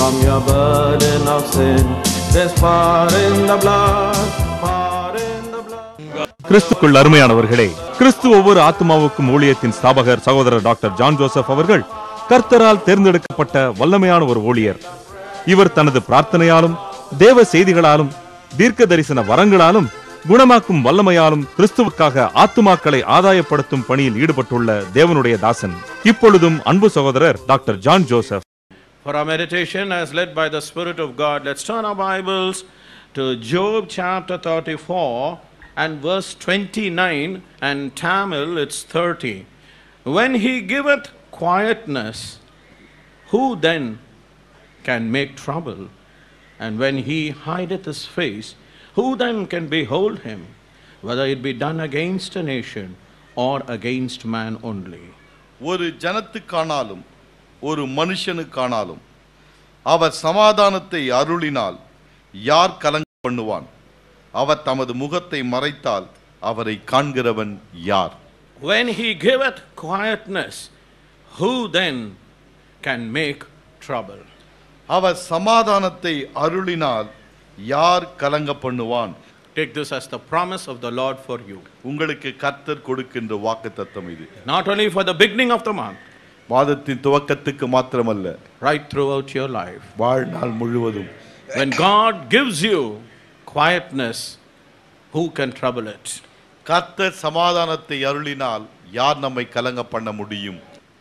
from your burden of sin. There's power in the blood, power in the blood. கிறிஸ்துக்குள் அருமையானவர்களே கிறிஸ்து ஒவ்வொரு ஆத்மாவுக்கும் ஊழியத்தின் ஸ்தாபகர் சகோதரர் டாக்டர் ஜான் ஜோசப் அவர்கள் கர்த்தரால் தேர்ந்தெடுக்கப்பட்ட வல்லமையான ஒரு ஊழியர் இவர் தனது பிரார்த்தனையாலும் தேவ செய்திகளாலும் தீர்க்க தரிசன வரங்களாலும் குணமாக்கும் வல்லமையாலும் கிறிஸ்துவுக்காக ஆத்துமாக்களை ஆதாயப்படுத்தும் பணியில் ஈடுபட்டுள்ள தேவனுடைய தாசன் இப்பொழுதும் அன்பு சகோதரர் doctor John Joseph For our meditation, as led by the Spirit of God, let's turn our Bibles to Job chapter 34 and verse 29, and Tamil it's 30. When he giveth quietness, who then can make trouble? And when he hideth his face, who then can behold him? Whether it be done against a nation or against man only. ஒரு ஜனத்துக்கானாலும் ஒரு மனுஷனுக்கானாலும் அவர் சமாதானத்தை அருளினால் யார் கலங்க பண்ணுவான் அவர் தமது முகத்தை மறைத்தால் அவரை காண்கிறவன் யார் When he giveth quietness, who then can make trouble? அவர் சமாதானத்தை அருளினால் யார் கலங்க பண்ணுவான் Take this as the promise of the Lord for you. உங்களுக்கு கர்த்தர் கொடுக்கின்ற வாக்குத்தத்தம் இது Not only for the beginning of the month, மாதத்தின் துவக்கத்துக்கு மாத்திரமல்ல right throughout your life. வாழ்நாள் முழுவதும் When God gives you quietness, who can trouble it? கர்த்தர் சமாதானத்தை அருளினால் யார் நம்மை கலங்க பண்ண முடியும்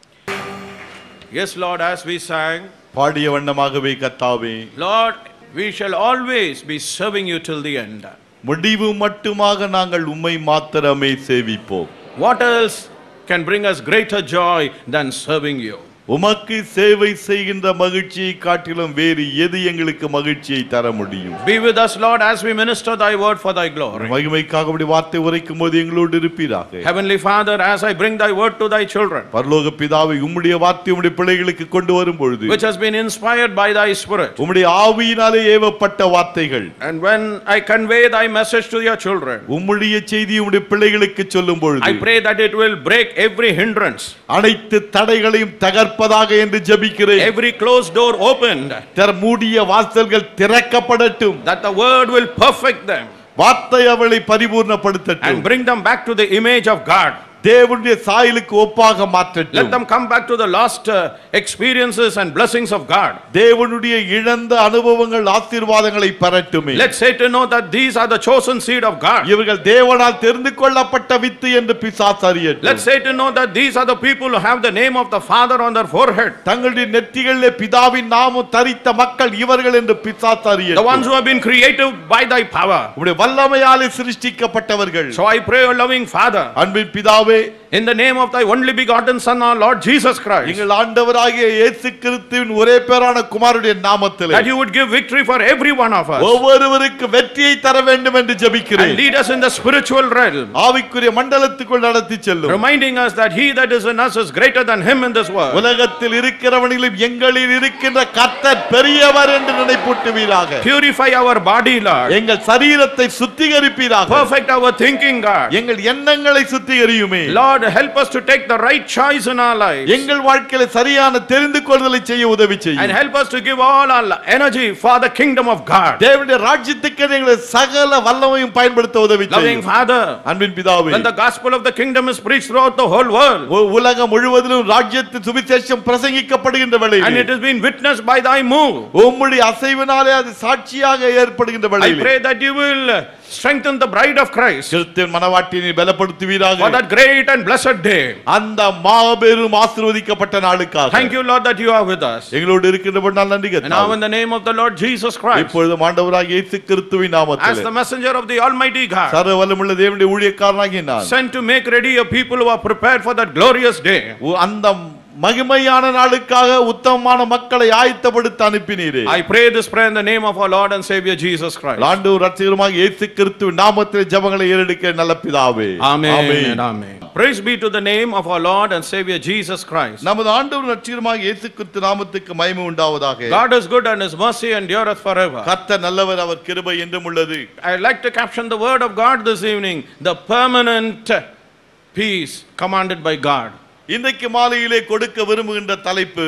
Yes, Lord, as we sang, பாடிய வண்ணமாகவே கத்தாவே Lord, we shall always be serving you till the end. முடிவு மட்டுமாக நாங்கள் உம்மை மாத்திரமே சேவிப்போம் What else can bring us greater joy than serving you? உமக்கு சேவை செய்கின்ற மகிழ்ச்சியை காட்டிலும் வேறு எது எங்களுக்கு மகிழ்ச்சியை தர முடியும் Be with us, Lord, as we minister thy word for thy glory. மகிமைக்காக அப்படி வார்த்தை உரைக்கும் போது எங்களோடு இருப்பீராக Heavenly Father, as I bring thy word to thy children, பரலோக பிதாவை உம்முடைய வார்த்தை உம்முடைய பிள்ளைகளுக்கு கொண்டு வரும் பொழுது which has been inspired by thy spirit, உம்முடைய ஆவியினாலே ஏவப்பட்ட வார்த்தைகள் and when I convey thy message to your children, உம்முடைய செய்தி உம்முடைய பிள்ளைகளுக்கு சொல்லும் பொழுது I pray that it will break every hindrance, அனைத்து தடைகளையும் தகர்ப்பதாக என்று ஜெபிக்கிறேன் every closed door opened, திற மூடிய வாசல்கள் திறக்கப்படட்டும் that the word will perfect them வார்த்தை அவளை பரிபூர்ணப்படுத்தட்டும் and bring them back to the image of God. தேவனுடைய சாயலுக்கு ஒப்பாக Let மாற்றட்டும் them come back to the lost uh, experiences and blessings of God. தேவனுடைய இழந்த அனுபவங்கள் ஆசீர்வாதங்களை பெறட்டுமே Let Satan know that these are the chosen seed of God. இவர்கள் தேவனால் தெரிந்து கொள்ளப்பட்ட வித்து என்று பிசாசு Let அறியட்டும் Satan know that these are the people who have the name of the Father on their forehead. தங்களுடைய நெற்றிகளிலே பிதாவின் நாமம் தரித்த மக்கள் இவர்கள் என்று பிசாசு The ones அறியட்டும் who have been created by thy power. உம்முடைய வல்லமையாலே சிருஷ்டிக்கப்பட்டவர்கள் So I pray, O loving Father, அன்பின் பிதாவே in the name of thy only begotten Son, our Lord Jesus Christ, எங்கள் ஆண்டவராகிய இயேசு கிறிஸ்துவின் ஒரே பேரான குமாரனுடைய நாமத்திலே that you would give victory for every one of us ஒவ்வொருவருக்கு வெற்றியை தர வேண்டும் என்று and ஜெபிக்கிறேன் lead us in the spiritual realm, ஆவிக்குரிய மண்டலத்துக்குள் நடத்தி செல்லும் reminding us that he that is in us is greater than him in this world. உலகத்தில் இருக்கிறவனிலும் எங்களில் இருக்கின்ற கர்த்தர் பெரியவர் என்று நினைப்பூட்டுவீராக Purify our body, Lord. எங்கள் சரீரத்தை சுத்திகரிப்பீராக Perfect our thinking, God. எங்கள் எண்ணங்களை சுத்திகரியுமே Lord, help us to take the right choice in our lives. எங்கள் வாழ்க்கையில சரியான தெரிந்து கொள்தலை செய்ய உதவி And செய்யும் help us to give all our energy for the kingdom of God. தேவனுடைய ராஜ்யத்துக்கு எங்களை சகல வல்லமையும் பயன்படுத்த உதவி Loving செய்யும் Father, அன்பின் பிதாவே when the gospel of the kingdom is preached throughout the whole world, உ- உலகம் முழுவதிலும் ராஜ்யத்தின் சுவிசேஷம் பிரசங்கிக்கப்படுகின்ற and வேளையில் it has been witnessed by thy move, உம்முடைய அசைவினாலே அது சாட்சியாக ஏற்படுகின்ற I வேளையில் pray that you will strengthen the bride of Christ கிறிஸ்துவின் மனவாட்டினை பலப்படுத்துவீராக for that great and blessed day. அந்த மாபெரும் ஆசீர்வதிக்கப்பட்ட நாளுக்காக Thank you, Lord, that you are with us. எங்களோடு இருக்கின்ற நாள் நன்றி And now, in the name of the Lord Jesus Christ, இப்பொழுது ஆண்டவராக இயேசு கிறிஸ்துவின் as நாமத்தில் the messenger of the Almighty God, சர்வ வல்லமுள்ள தேவனுடைய ஊழியக்காரனாகிய நான் sent to make ready a people who are prepared for that glorious day. உ- அந்த மகிமையான நாளுக்காக உத்தமமான மக்களை ஆயத்தப்படுத்த அனுப்பினீரே I pray this prayer in the name of our Lord and Savior Jesus Christ. ஆண்டு ரட்சகருமாக இயேசு கிறிஸ்துவின் நாமத்தில் ஜெபங்களை ஏறெடுக்க நல்ல பிதாவே Amen and amen. Praise be to the name of our Lord and Savior Jesus Christ. நமது ஆண்டவர் ரட்சகருமாக இயேசு கிறிஸ்து நாமத்துக்கு மகிமை உண்டாவதாக God is good and his mercy endureth forever. கர்த்தர் நல்லவர் அவர் கிருபை என்றும் உள்ளது I'd like to caption the word of God this evening the permanent peace commanded by God. இன்றைக்கு மாலையிலே கொடுக்க விரும்புகின்ற தலைப்பு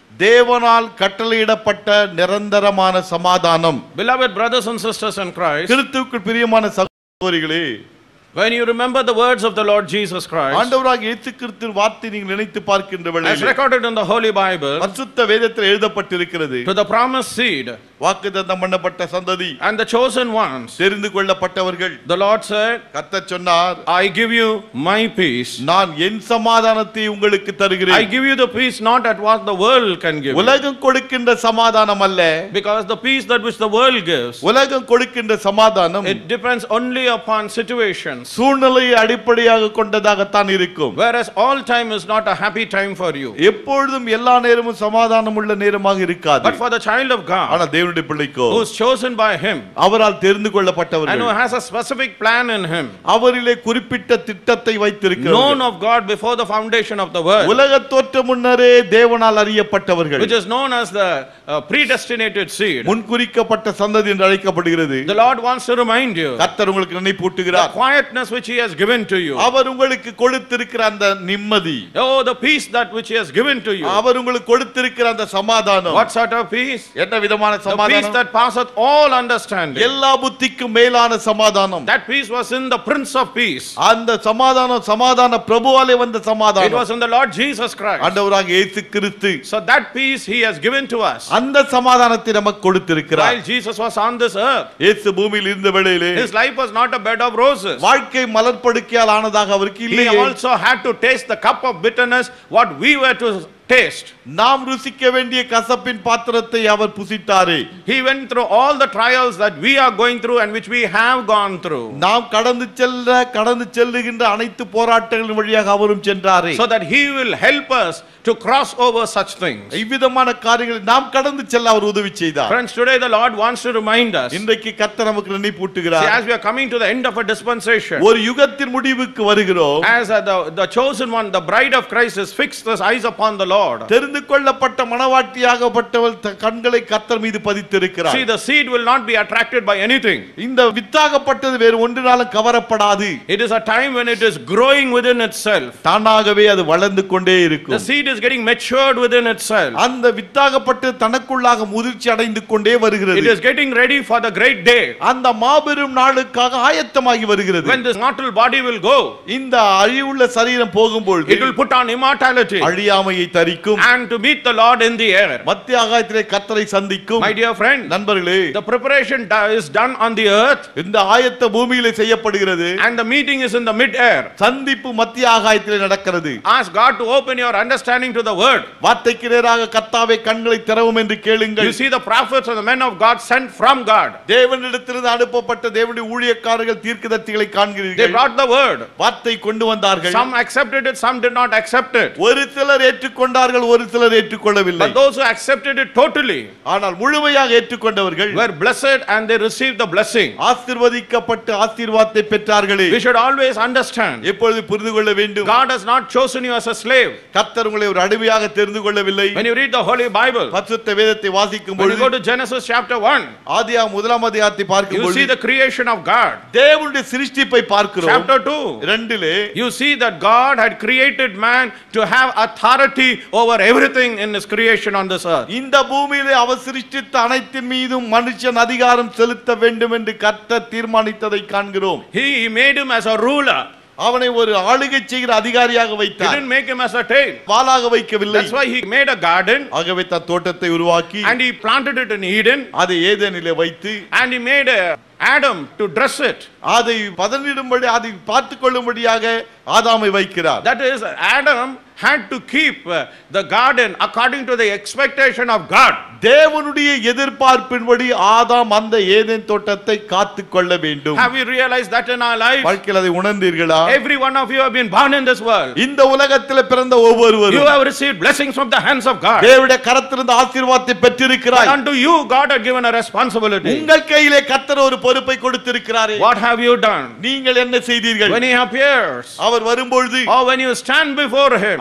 தேவனால் கட்டளையிடப்பட்ட நிரந்தரமான சமாதானம் Beloved brothers and sisters in Christ, கிறிஸ்துவுக்குள் பிரியமான சகோதரிகளே when you remember the words of the Lord Jesus Christ, ஆண்டவராக இயேசு கிறிஸ்துவின் வார்த்தை நீங்கள் நினைத்து பார்க்கின்ற as வேளையில் recorded in the Holy Bible, பரிசுத்த வேதத்தில் எழுதப்பட்டிருக்கிறது to the promised seed வாக்குத்தத்தம் பண்ணப்பட்ட சந்ததி and the chosen ones, தெரிந்து கொள்ளப்பட்டவர்கள் the Lord said, கர்த்தர் சொன்னார் I give you my peace. நான் என் சமாதானத்தை உங்களுக்கு I தருகிறேன் give you the peace not at what the world can give you. உலகம் கொடுக்கின்ற சமாதானம் அல்ல Because the peace that which the world gives, உலகம் கொடுக்கின்ற சமாதானம் it depends only upon situations. சூழ்நிலையை அடிப்படையாக கொண்டதாகத்தான் இருக்கும் Whereas all time is not a happy time for you. எப்பொழுதும் எல்லா நேரமும் சமாதானம் உள்ள நேரமாக இருக்காது But for the child of God, ஆனா தேவனுடைய பிள்ளைக்கோ who is chosen by Him அவரால் தெரிந்து and கொள்ளப்பட்டவர்கள் who has a specific plan in Him, அவரிலே குறிப்பிட்ட திட்டத்தை known வைத்திருக்கிறார் of God before the foundation of the world, உலக தோற்ற முன்னரே தேவனால் அறியப்பட்டவர்கள் which is known as the uh, predestinated seed. முன்குறிக்கப்பட்ட சந்ததி என்று அழைக்கப்படுகிறது The Lord wants to remind you the கர்த்தர் உங்களுக்கு நினைப்பூட்டுகிறார் quietness which He has given to you. அவர் உங்களுக்கு கொடுத்திருக்கிற அந்த நிம்மதி Oh, the peace that which He has given to you. அவர் உங்களுக்கு கொடுத்திருக்கிற அந்த சமாதானம் What sort of peace? என்ன விதமான The peace சமாதானம் that passeth all understanding. எல்லா புத்திக்கும் மேலான சமாதானம் That peace was in the Prince of Peace. அந்த சமாதானம் சமாதான பிரபுவாலே வந்த It சமாதானம் was in the Lord Jesus Christ. ஆண்டவராக இயேசு கிறிஸ்து So that peace He has given to us. அந்த சமாதானத்தை நமக்கு கொடுத்திருக்கிறார் While Jesus was on this earth, இயேசு பூமியில் இருந்த வேளையிலே His life was not a bed of roses. வாழ்க்கை மலர்படுக்கையால் ஆனதாக அவருக்கு He இல்லையே also had to taste the cup of bitterness, what we were to taste. நாம் ருசிக்க வேண்டிய கசப்பின் பாத்திரத்தை அவர் புசித்தாரே He went through all the trials that we are going through and which we have gone through. நாம் கடந்து செல்ல கடந்து செல்லுகின்ற அனைத்து போராட்டங்களின் வழியாக அவரும் சென்றாரே So that He will help us to cross over such things. இவ்விதமான காரியங்களை நாம் கடந்து செல்ல அவர் உதவி செய்தார் Friends, today the Lord wants to remind us. இன்றைக்கு கர்த்தர் நமக்கு See, நினைப்பூட்டுகிறார் as we are coming to the end of a dispensation, ஒரு யுகத்தின் முடிவுக்கு வருகிறோம் as uh, the, the chosen one, the bride of Christ, has fixed his eyes upon the Lord. தெரிந்து கொள்ளப்பட்ட மனவாட்டியாகப்பட்டவள் த- கண்களை கர்த்தர் மீது பதித்திருக்கிறார் See, the seed will not be attracted by anything. இந்த வித்தாகப்பட்டது வேறு ஒன்றினாலும் கவரப்படாது It is a time when it is growing within itself. தானாகவே அது வளர்ந்து கொண்டே The இருக்கும் seed is getting matured within itself. அந்த வித்தாகப்பட்டு தனக்குள்ளாக முதிர்ச்சி அடைந்து கொண்டே It வருகிறது is getting ready for the great day அந்த மாபெரும் நாளுக்காக ஆயத்தமாகி வருகிறது when this mortal body will go. இந்த அழிவுள்ள சரீரம் போகும்பொழுது It will put on immortality அழியாமையை தரிக்கும் and to meet the Lord in the air. மத்திய ஆகாயத்திலே கத்தரை சந்திக்கும் My dear friend, நண்பர்களே the preparation do- is done on the earth இந்த ஆயத்த பூமியிலே செய்யப்படுகிறது and the meeting is in the mid-air. சந்திப்பு மத்திய ஆகாயத்திலே நடக்கிறது Ask God to open your understanding to the word. வார்த்தைக்கு நேராக கர்த்தாவே கண்களை திறவும் என்று கேளுங்கள் You see the prophets and the men of God sent from God. தேவனிடத்திலிருந்து அனுப்பப்பட்ட தேவனுடைய ஊழியக்காரர்கள் தீர்க்கதரிசிகளை They காண்கிறீர்கள் brought the word. வார்த்தை கொண்டு வந்தார்கள் Some accepted it, some did not accept it. ஒரு சிலர் ஏற்றுக்கொண்டார்கள் ஒரு சிலர் ஏற்றுக்கொள்ளவில்லை But those who accepted it totally ஆனால் முழுமையாக ஏற்றுக்கொண்டவர்கள் were blessed and they received the blessing. ஆசீர்வதிக்கப்பட்டு ஆசீர்வாதத்தை பெற்றார்களே We should always understand எப்பொழுது புரிந்து கொள்ள வேண்டும் God has not chosen you as a slave. கர்த்தர் உங்களை ஒரு அடிமையாக தெரிந்து கொள்ளவில்லை When you read the Holy Bible, பரிசுத்த வேதத்தை வாசிக்கும் when you பொழுது go to Genesis chapter 1, ஆதியா முதலாம் அதிகாரத்தை பார்க்கும் you see பொழுது the creation of God. தேவனுடைய சிருஷ்டிப்பை பார்க்கிறோம் Chapter 2, ரெண்டிலே you see that God had created man to have authority over everything in his creation on this earth. இந்த பூமியிலே அவர் சிருஷ்டித்த அனைத்தின் மீதும் மனுஷன் அதிகாரம் செலுத்த வேண்டும் என்று கர்த்தர் தீர்மானித்ததை காண்கிறோம் He made him as a ruler. அவனை ஒரு ஆளுகை செய்கிற அதிகாரியாக He வைத்தார் didn't make him as a tail. வாளாக வைக்கவில்லை That's why he made a garden ஆகவே தன் தோட்டத்தை உருவாக்கி and he planted it in Eden அதை ஏதேனிலே வைத்து and he made a Adam to dress it. அதை பதனிடும்படி அதை பார்த்து கொள்ளும்படியாக ஆதாமை வைக்கிறார் That is, Adam had to keep uh, the garden according to the expectation of God. தேவனுடைய எதிர்பார்ப்பின்படி ஆதாம் அந்த ஏதேன் தோட்டத்தை காத்து கொள்ள வேண்டும் Have you realized that in our life? வாழ்க்கையில் அதை உணர்ந்தீர்களா Every one of you have been born in this world. இந்த உலகத்தில் பிறந்த You ஒவ்வொருவரும் have received blessings from the hands of God. தேவனுடைய கரத்திலிருந்து ஆசீர்வாதத்தை But பெற்றிருக்கிறாய் unto you, God had given a responsibility. உங்கள் கையிலே கர்த்தர் ஒரு பொறுப்பை கொடுத்திருக்கிறாரே What have you done? நீங்கள் என்ன செய்தீர்கள் When He appears, அவர் வரும்பொழுது or when you stand before Him,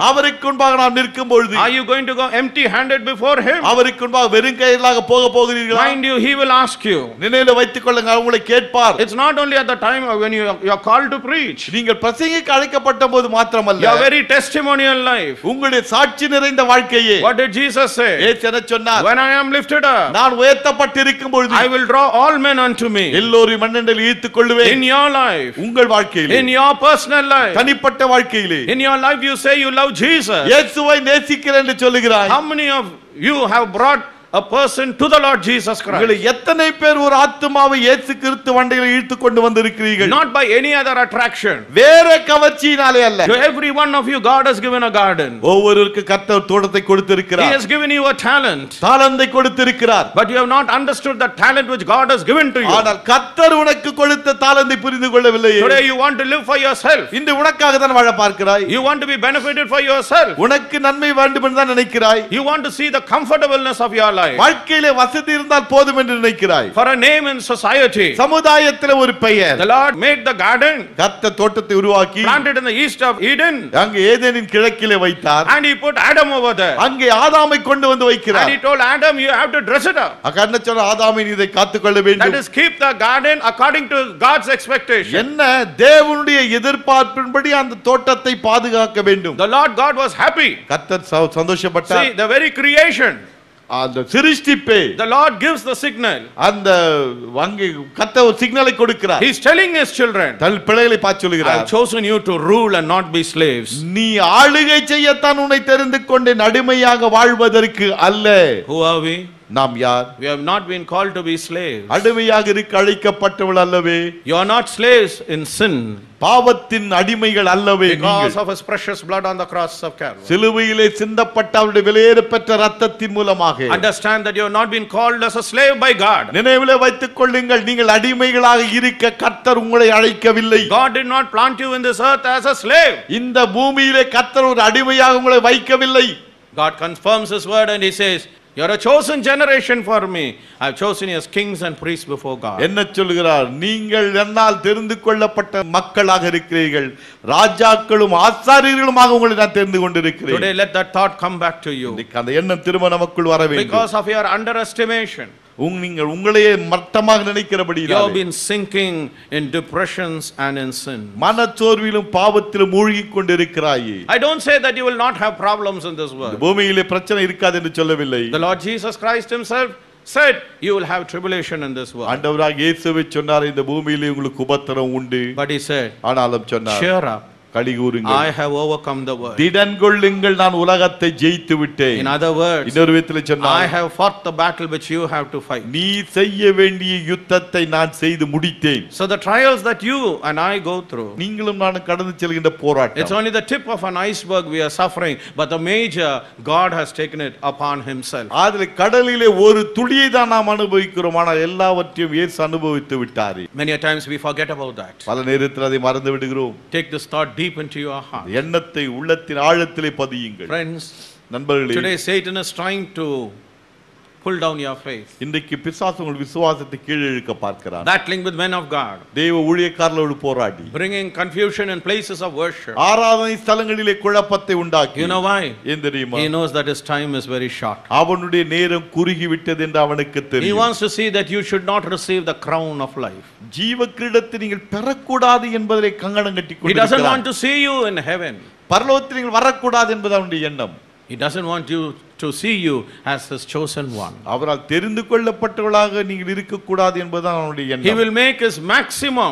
அவருக்கு முன்பாக நாம் நிற்கும் பொழுது Are you going to go empty handed before Him? அவருக்கு முன்பாக வெறும் கையிலாக போக போகிறீர்களா Mind you, He will ask you. நினைவில் வைத்துக் கொள்ளுங்க அவர் உங்களை கேட்பார் It's not only at the time when you you are called to preach. நீங்கள் பிரசங்கிக்க அழைக்கப்பட்ட போது மாத்திரமல்ல Your very testimonial life. உங்களுடைய சாட்சி நிறைந்த வாழ்க்கையே What did Jesus say? ஏசு என்ன சொன்னார் When I am lifted up, நான் உயர்த்தப்பட்டிருக்கும் பொழுது I will draw all men unto me. எல்லோரையும் மண்ணெண்டில் ஈர்த்துக் கொள்ளுவேன் In your life, உங்கள் வாழ்க்கையிலே in your personal life, தனிப்பட்ட வாழ்க்கையிலே in your life, you say you love Jesus. இயேசுவை நேசிக்கிறேன் என்று சொல்லுகிறாய் How many of you have brought a person to the Lord Jesus உங்களை Christ? எத்தனை பேர் ஒரு ஆத்துமாவை இயேசு கிறிஸ்து வண்டையில் இழுத்து கொண்டு வந்திருக்கிறீர்கள் Not by any other attraction. வேற கவர்ச்சியினாலே அல்ல To every one of you, God has given a garden. ஒவ்வொருவருக்கு கர்த்தர் தோட்டத்தை He கொடுத்திருக்கிறார் has given you a talent. தாளந்தை கொடுத்திருக்கிறார் But you have not understood the talent which God has given to you. ஆனால் கர்த்தர் உனக்கு கொடுத்த தாளந்தை புரிந்து கொள்ளவில்லையே Today you want to live for yourself. இன்று உனக்காக தான் வாழ பார்க்கிறாய் You want to be benefited for yourself. உனக்கு நன்மை வேண்டும் என்று தான் நினைக்கிறாய் You want to see the comfortableness of your life. வாழ்க்கையிலே வசதி இருந்தால் போதும் என்று நினைக்கிறாய் For a name in society. சமுதாயத்தில் ஒரு பெயர் The Lord made the garden, கர்த்தர் தோட்டத்தை உருவாக்கி planted in the east of Eden, அங்கே ஏதேனின் கிழக்கிலே வைத்தார் and He put Adam over there. அங்கே ஆதாமை கொண்டு வந்து And வைக்கிறார் He told Adam, You have to dress it up. அக்கண்ண சொன்ன ஆதாமை நீ இதை காத்துக்கொள்ள That வேண்டும் is, keep the garden according to God's expectation. என்ன தேவனுடைய எதிர்பார்ப்பின்படி அந்த தோட்டத்தை பாதுகாக்க வேண்டும் The Lord God was happy. கர்த்தர் ச- சந்தோஷப்பட்டார் See, the very creation, அந்த சிருஷ்டிப்பே the Lord gives the signal. அந்த அங்கே கத்த ஒரு சிக்னலை கொடுக்கிறார் He's telling His children, தன் பிள்ளைகளை பார்த்து I have சொல்லுகிறார் chosen you to rule and not be slaves. நீ ஆளுகை செய்யத்தான் உன்னை தெரிந்து கொண்டேன் அடிமையாக வாழ்வதற்கு அல்ல Who are we? நாம் யார் We have not been called to be slaves. அடிமையாக இருக்க அழைக்கப்பட்டவள் அல்லவே You are not slaves in sin பாவத்தின் அடிமைகள் அல்லவே because நீங்கள். of His precious blood on the cross of Calvary. சிலுவையிலே சிந்தப்பட்ட அவருடைய விலையேற பெற்ற ரத்தத்தின் மூலமாக Understand that you have not been called as a slave by God. நினைவிலே வைத்துக் கொள்ளுங்கள் நீங்கள் அடிமைகளாக இருக்க கர்த்தர் உங்களை அழைக்கவில்லை God did not plant you in this earth as a slave. இந்த பூமியிலே கர்த்தர் ஒரு அடிமையாக உங்களை வைக்கவில்லை God confirms His word and He says, You're a chosen generation for me. I've chosen you as kings and priests before God. என்ன சொல்கிறார் நீங்கள் என்னால் தெரிந்து கொள்ளப்பட்ட மக்களாக இருக்கிறீர்கள் ராஜாக்களும் ஆசாரியர்களுமாக உங்களை நான் தெரிந்து கொண்டிருக்கிறேன் Today, let that thought come back to you. இன்னைக்கு அந்த எண்ணம் திரும்ப நமக்குள் வர வேண்டும் Because of your underestimation, உங் நீங்கள் உங்களையே மட்டமாக you நினைக்கிறபடி have been sinking in depressions and in sin. மனச்சோர்விலும் பாவத்திலும் மூழ்கி கொண்டிருக்கிறாயே I don't say that you will not have problems in this இந்த world. பூமியிலே பிரச்சனை இருக்காது என்று சொல்லவில்லை The Lord Jesus Christ Himself said, You will have tribulation in this world. ஆண்டவராக இயேசுவை சொன்னார் இந்த பூமியிலே உங்களுக்கு உபத்திரம் உண்டு But He said, ஆனாலும் சொன்னார் Cheer up, களி கூறுங்கள் I have overcome the world. திடன் கொள்ளுங்கள் நான் உலகத்தை ஜெயித்து விட்டேன் In other words, இன்னொரு விதத்தில் I சொன்னார் have fought the battle which you have to fight. நீ செய்ய வேண்டிய யுத்தத்தை நான் செய்து முடித்தேன் So the trials that you and I go through, நீங்களும் நானும் கடந்து செல்கின்ற it's போராட்டம் only the tip of an iceberg we are suffering, but the major, God has taken it upon Himself. அதில் கடலிலே ஒரு துளியை தான் நாம் அனுபவிக்கிறோம் ஆனால் எல்லாவற்றையும் இயேசு அனுபவித்து விட்டாரே Many a times we forget about that. பல நேரத்தில் அதை மறந்து விடுகிறோம் Take this thought deep into your heart. எண்ணத்தை உள்ளத்தின் ஆழத்திலே பதியுங்கள் Friends, நண்பர்களே today Satan is trying to pull down your faith, இன்றைக்கு பிசாசு உங்கள் விசுவாசத்தை கீழே இழுக்க பார்க்கிறான் battling with men of God, தெய்வ ஊழியக்காரர்களோடு போராடி bringing confusion in places of worship. ஆராதனை ஸ்தலங்களிலே குழப்பத்தை உண்டாக்கி You know why? ஏன் தெரியுமா He knows that his time is very short. அவனுடைய நேரம் குறுகி விட்டது என்று அவனுக்கு He தெரியும் wants to see that you should not receive the crown of life. ஜீவ கிரீடத்தை நீங்கள் பெறக்கூடாது என்பதை கங்கணம் கட்டி He doesn't want கொண்டிருக்கிறான் to see you in heaven. பரலோகத்தில் நீங்கள் வரக்கூடாது என்பது அவனுடைய எண்ணம் He doesn't want you to see you as his chosen one. அவரால் தெரிந்து கொள்ளப்பட்டவர்களாக நீங்கள் இருக்கக்கூடாது என்பதுதான் அவனுடைய He எண்ணம் will make his maximum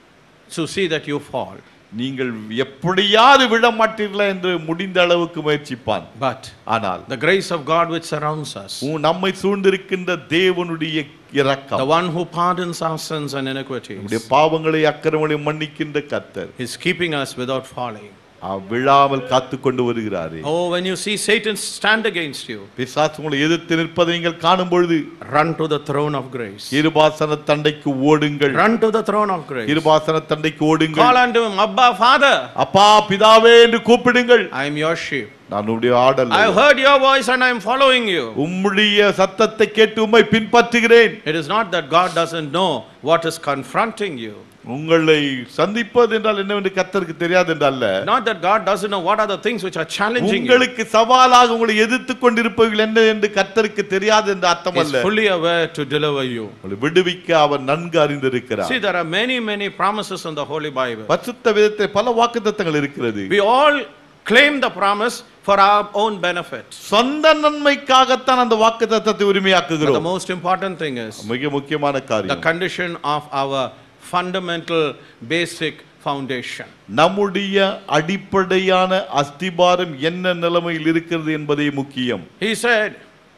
to see that you fall. நீங்கள் எப்படியாவது விட மாட்டீர்களா என்று முடிந்த அளவுக்கு முயற்சிப்பான் But ஆனால் the grace of God which surrounds us, உன் நம்மை சூழ்ந்திருக்கின்ற தேவனுடைய the இரக்கம் one who pardons our sins and iniquities, நம்முடைய பாவங்களை அக்கிரமங்களை மன்னிக்கின்ற கர்த்தர் is keeping us without falling. அவர் விழாமல் காத்து கொண்டு வருகிறாரே Oh, when you see Satan stand against you, பிசாசு உங்களை எதிர்த்து நிற்பதை நீங்கள் காணும் பொழுது run to the throne of grace. இருபாசன தண்டைக்கு ஓடுங்கள் Run to the throne of grace. இருபாசன தண்டைக்கு Call ஓடுங்கள் unto him, Abba, Father, அப்பா பிதாவே என்று கூப்பிடுங்கள் I am your sheep. நான் உடைய ஆடல் I have heard your voice and I am following you. உம்முடைய சத்தத்தை கேட்டு உம்மை பின்பற்றுகிறேன் It is not that God doesn't know what is confronting you. உங்களை சந்திப்பது என்றால் என்னவென்று கர்த்தருக்கு தெரியாது என்றல்ல Not that God doesn't know what are the things which are challenging you. உங்களுக்கு சவாலாக உங்களை எதிர்த்து கொண்டிருப்பவர்கள் என்ன என்று கர்த்தருக்கு தெரியாது என்று அர்த்தம் He's அல்ல fully aware to deliver you. உங்களை விடுவிக்க அவர் நன்கு அறிந்திருக்கிறார் See, there are many, many promises in the Holy Bible. பரிசுத்த விதத்தில் பல வாக்குத்தத்தங்கள் இருக்கிறது We all claim the promise for our own benefit. சொந்த நன்மைக்காகத்தான் அந்த வாக்குத்தத்தத்தை But the உரிமையாக்குகிறோம் most important thing is மிக முக்கியமான the காரியம் condition of our fundamental basic foundation. நம்முடைய அடிப்படையான அஸ்திபாரம் என்ன நிலைமையில் இருக்கிறது என்பதே முக்கியம் He said,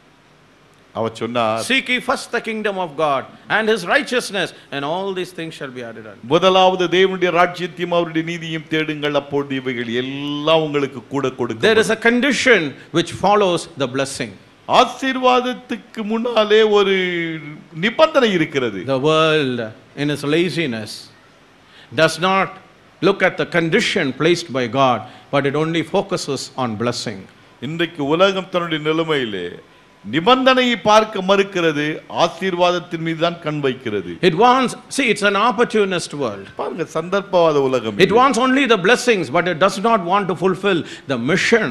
அவர் சொன்னார் Seek ye first the kingdom of God and his righteousness, and all these things shall be added unto. you." முதலாவது தேவனுடைய ராஜ்யத்தையும் அவருடைய நீதியும் தேடுங்கள் அப்பொழுது இவைகள் எல்லாம் உங்களுக்கு கூட There கொடுக்க is a condition which follows the blessing. ஆசீர்வாதத்துக்கு முன்னாலே ஒரு நிபந்தனை இருக்கிறது The world, in its laziness, does not look at the condition placed by God, but it only focuses on blessing. இன்றைக்கு உலகம் தன்னுடைய நிலைமையிலே நிபந்தனையை பார்க்க மறுக்கிறது ஆசீர்வாதத்தின் மீது தான் கண் வைக்கிறது It wants, see, it's an opportunist world. பாருங்க சந்தர்ப்பவாத உலகம் It wants only the blessings, but it does not want to fulfill the mission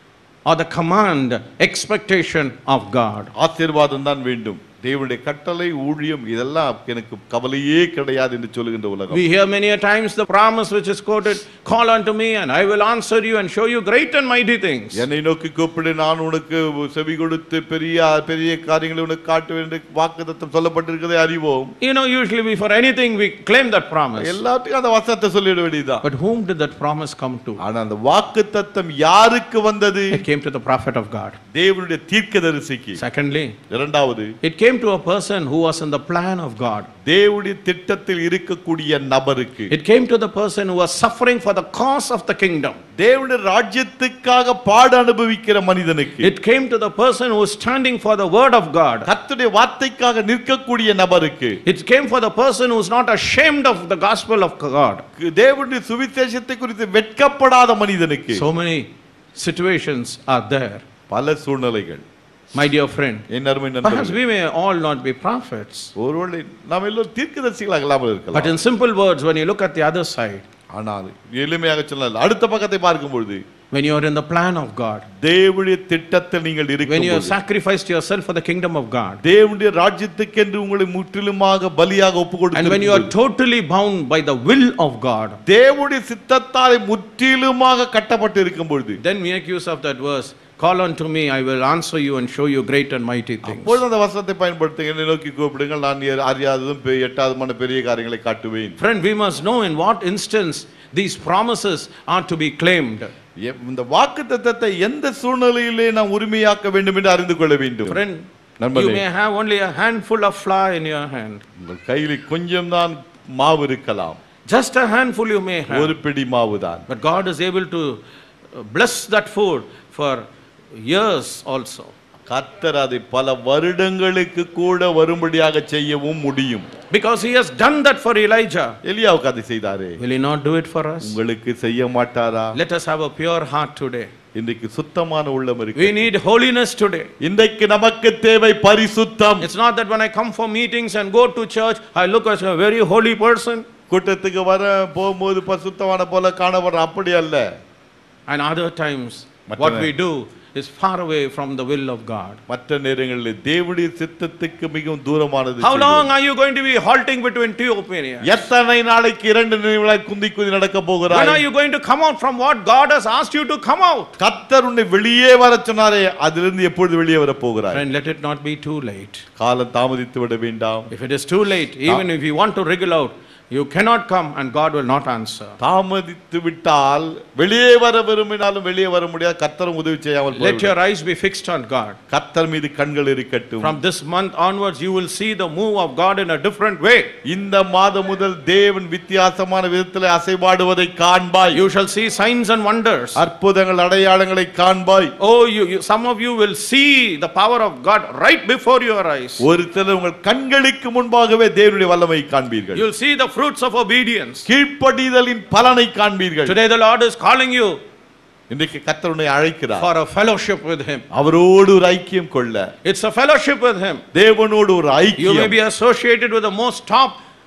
or the command, expectation of God. ஆசீர்வாதம் தான் வேண்டும் தேவனுடைய கட்டளை ஊழியம் இதெல்லாம் எனக்கு கவலையே கிடையாது என்று சொல்லுகின்ற உலகம் We hear many a times the promise which is quoted, call unto me and I will answer you and show you great and mighty things. என்னை நோக்கி கூப்பிடு நான் உனக்கு செவி கொடுத்து பெரிய பெரிய காரியங்களை உனக்கு காட்டுவேன் என்று வாக்குத்தத்தம் சொல்லப்பட்டிருக்கிறதை அறிவோம் You know, usually we, for anything we claim that promise. எல்லாத்துக்கும் அந்த வசனத்தை சொல்லிட வேண்டியதுதான் But whom did that promise come to? ஆனா அந்த வாக்குத்தத்தம் யாருக்கு வந்தது It came to the prophet of God. தேவனுடைய தீர்க்கதரிசிக்கு Secondly, இரண்டாவது it came to a person who was in the plan of God. தேவனுடைய திட்டத்தில் இருக்கக்கூடிய நபருக்கு It came to the person who was suffering for the cause of the kingdom. தேவனுடைய ராஜ்யத்துக்காக பாடு அனுபவிக்கிற மனிதனுக்கு It came to the person who was standing for the word of God. கர்த்தருடைய வார்த்தைக்காக நிற்கக்கூடிய நபருக்கு It came for the person who is not ashamed of the gospel of God. தேவனுடைய சுவிசேஷத்தை குறித்து வெட்கப்படாத மனிதனுக்கு So many situations are there. பல சூழ்நிலைகள் My dear friend, என் அருமை perhaps நண்பர்களே we may all not be prophets. ஒருவேளை நாம் எல்லோரும் தீர்க்கதரிசிகளாக இல்லாமல் But இருக்கலாம் in simple words, when you look at the other side, ஆனால் எளிமையாக சொல்லலாம் அடுத்த பக்கத்தை பார்க்கும் பொழுது when you are in the plan of God, தேவனுடைய திட்டத்தில் நீங்கள் when you have இருக்கும் sacrificed yourself for the kingdom of God, தேவனுடைய ராஜ்யத்துக்கென்று உங்களை முற்றிலுமாக பலியாக ஒப்பு and when you are கொடுத்து totally bound by the will of God, தேவனுடைய சித்தத்தால் முற்றிலுமாக கட்டப்பட்டு இருக்கும் பொழுது then make use of that verse. Call unto me, I will answer you and show you great and mighty things. அப்பொழுது அந்த வசனத்தை பயன்படுத்துங்க என்னை நோக்கி கூப்பிடுங்கள் நான் எ- அறியாததும் பெ- எட்டாததுமான பெரிய காரியங்களை காட்டுவேன் Friend, we must know in what instance these promises are to be claimed. எ- இந்த வாக்கு தத்தத்தை எந்த சூழ்நிலையிலே நாம் உரிமையாக்க வேண்டும் என்று அறிந்து கொள்ள வேண்டும் Friend, you நண்பர்களே. may have only a handful of flour in your hand. உங்கள் கையில் கொஞ்சம் தான் மாவு இருக்கலாம் Just a handful you may have. ஒரு பிடி மாவு தான் But God is able to uh, bless that food for years also. கர்த்தர் அதை பல வருடங்களுக்கு கூட வரும்படியாக செய்யவும் முடியும் Because He has done that for Elijah. எலியாவுக்கு அதை செய்தாரே Will He not do it for us? உங்களுக்கு செய்ய மாட்டாரா Let us have a pure heart today. இன்றைக்கு சுத்தமான உள்ளம் We இருக்கு need holiness today. இன்றைக்கு நமக்கு தேவை பரிசுத்தம் It's not that when I come for meetings and go to church, I look as a very holy person. கூட்டத்துக்கு வர போகும்போது பரிசுத்தமான போல காணப்படுற அப்படி அல்ல And other times, மற்ற what நே- we do is far away from the will of God. மற்ற நேரங்களில் தேவனுடைய சித்தத்துக்கு மிகவும் தூரமானது How செய்கிறோம். long are you going to be halting between two opinions? எத்தனை நாளைக்கு இரண்டு நினைவுகளாய் குந்தி குந்தி நடக்க When are போகிறாய் you going to come out from what God has asked you to come out? கர்த்தர் உன்னை வெளியே வர சொன்னாரே அதிலிருந்து எப்பொழுது வெளியே வர போகிறாய் Friend, let it not be too late. காலம் தாமதித்து விட வேண்டாம் If it is too late, even if you want to wriggle out, you cannot come and God will not answer. தாமதித்து விட்டால் வெளியே வர விரும்பினாலும் வெளியே வர முடியாது கர்த்தரும் உதவி செய்யாமல் Let போய்விடும். your eyes be fixed on God. கர்த்தர் மீது கண்கள் இருக்கட்டும் From this month onwards, you will see the move of God in a different way. இந்த மாதம் முதல் தேவன் வித்தியாசமான விதத்தில் அசைபாடுவதை காண்பாய் You shall see signs and wonders. அற்புதங்கள் அடையாளங்களை காண்பாய் Oh, you, you, some of you will see the power of God right before your eyes. ஒரு சிலர் உங்கள் கண்களுக்கு முன்பாகவே தேவனுடைய வல்லமை காண்பீர்கள் You'll see the fruits of obedience. கீழ்ப்படிதலின் பலனை காண்பீர்கள் Today, the Lord is calling you இன்றைக்கு கர்த்தருனை அழைக்கிறார் for a fellowship with Him. அவரோடு ஒரு ஐக்கியம் கொள்ள It's a fellowship with Him. தேவனோடு ஒரு You may ஐக்கியம் be associated with the most top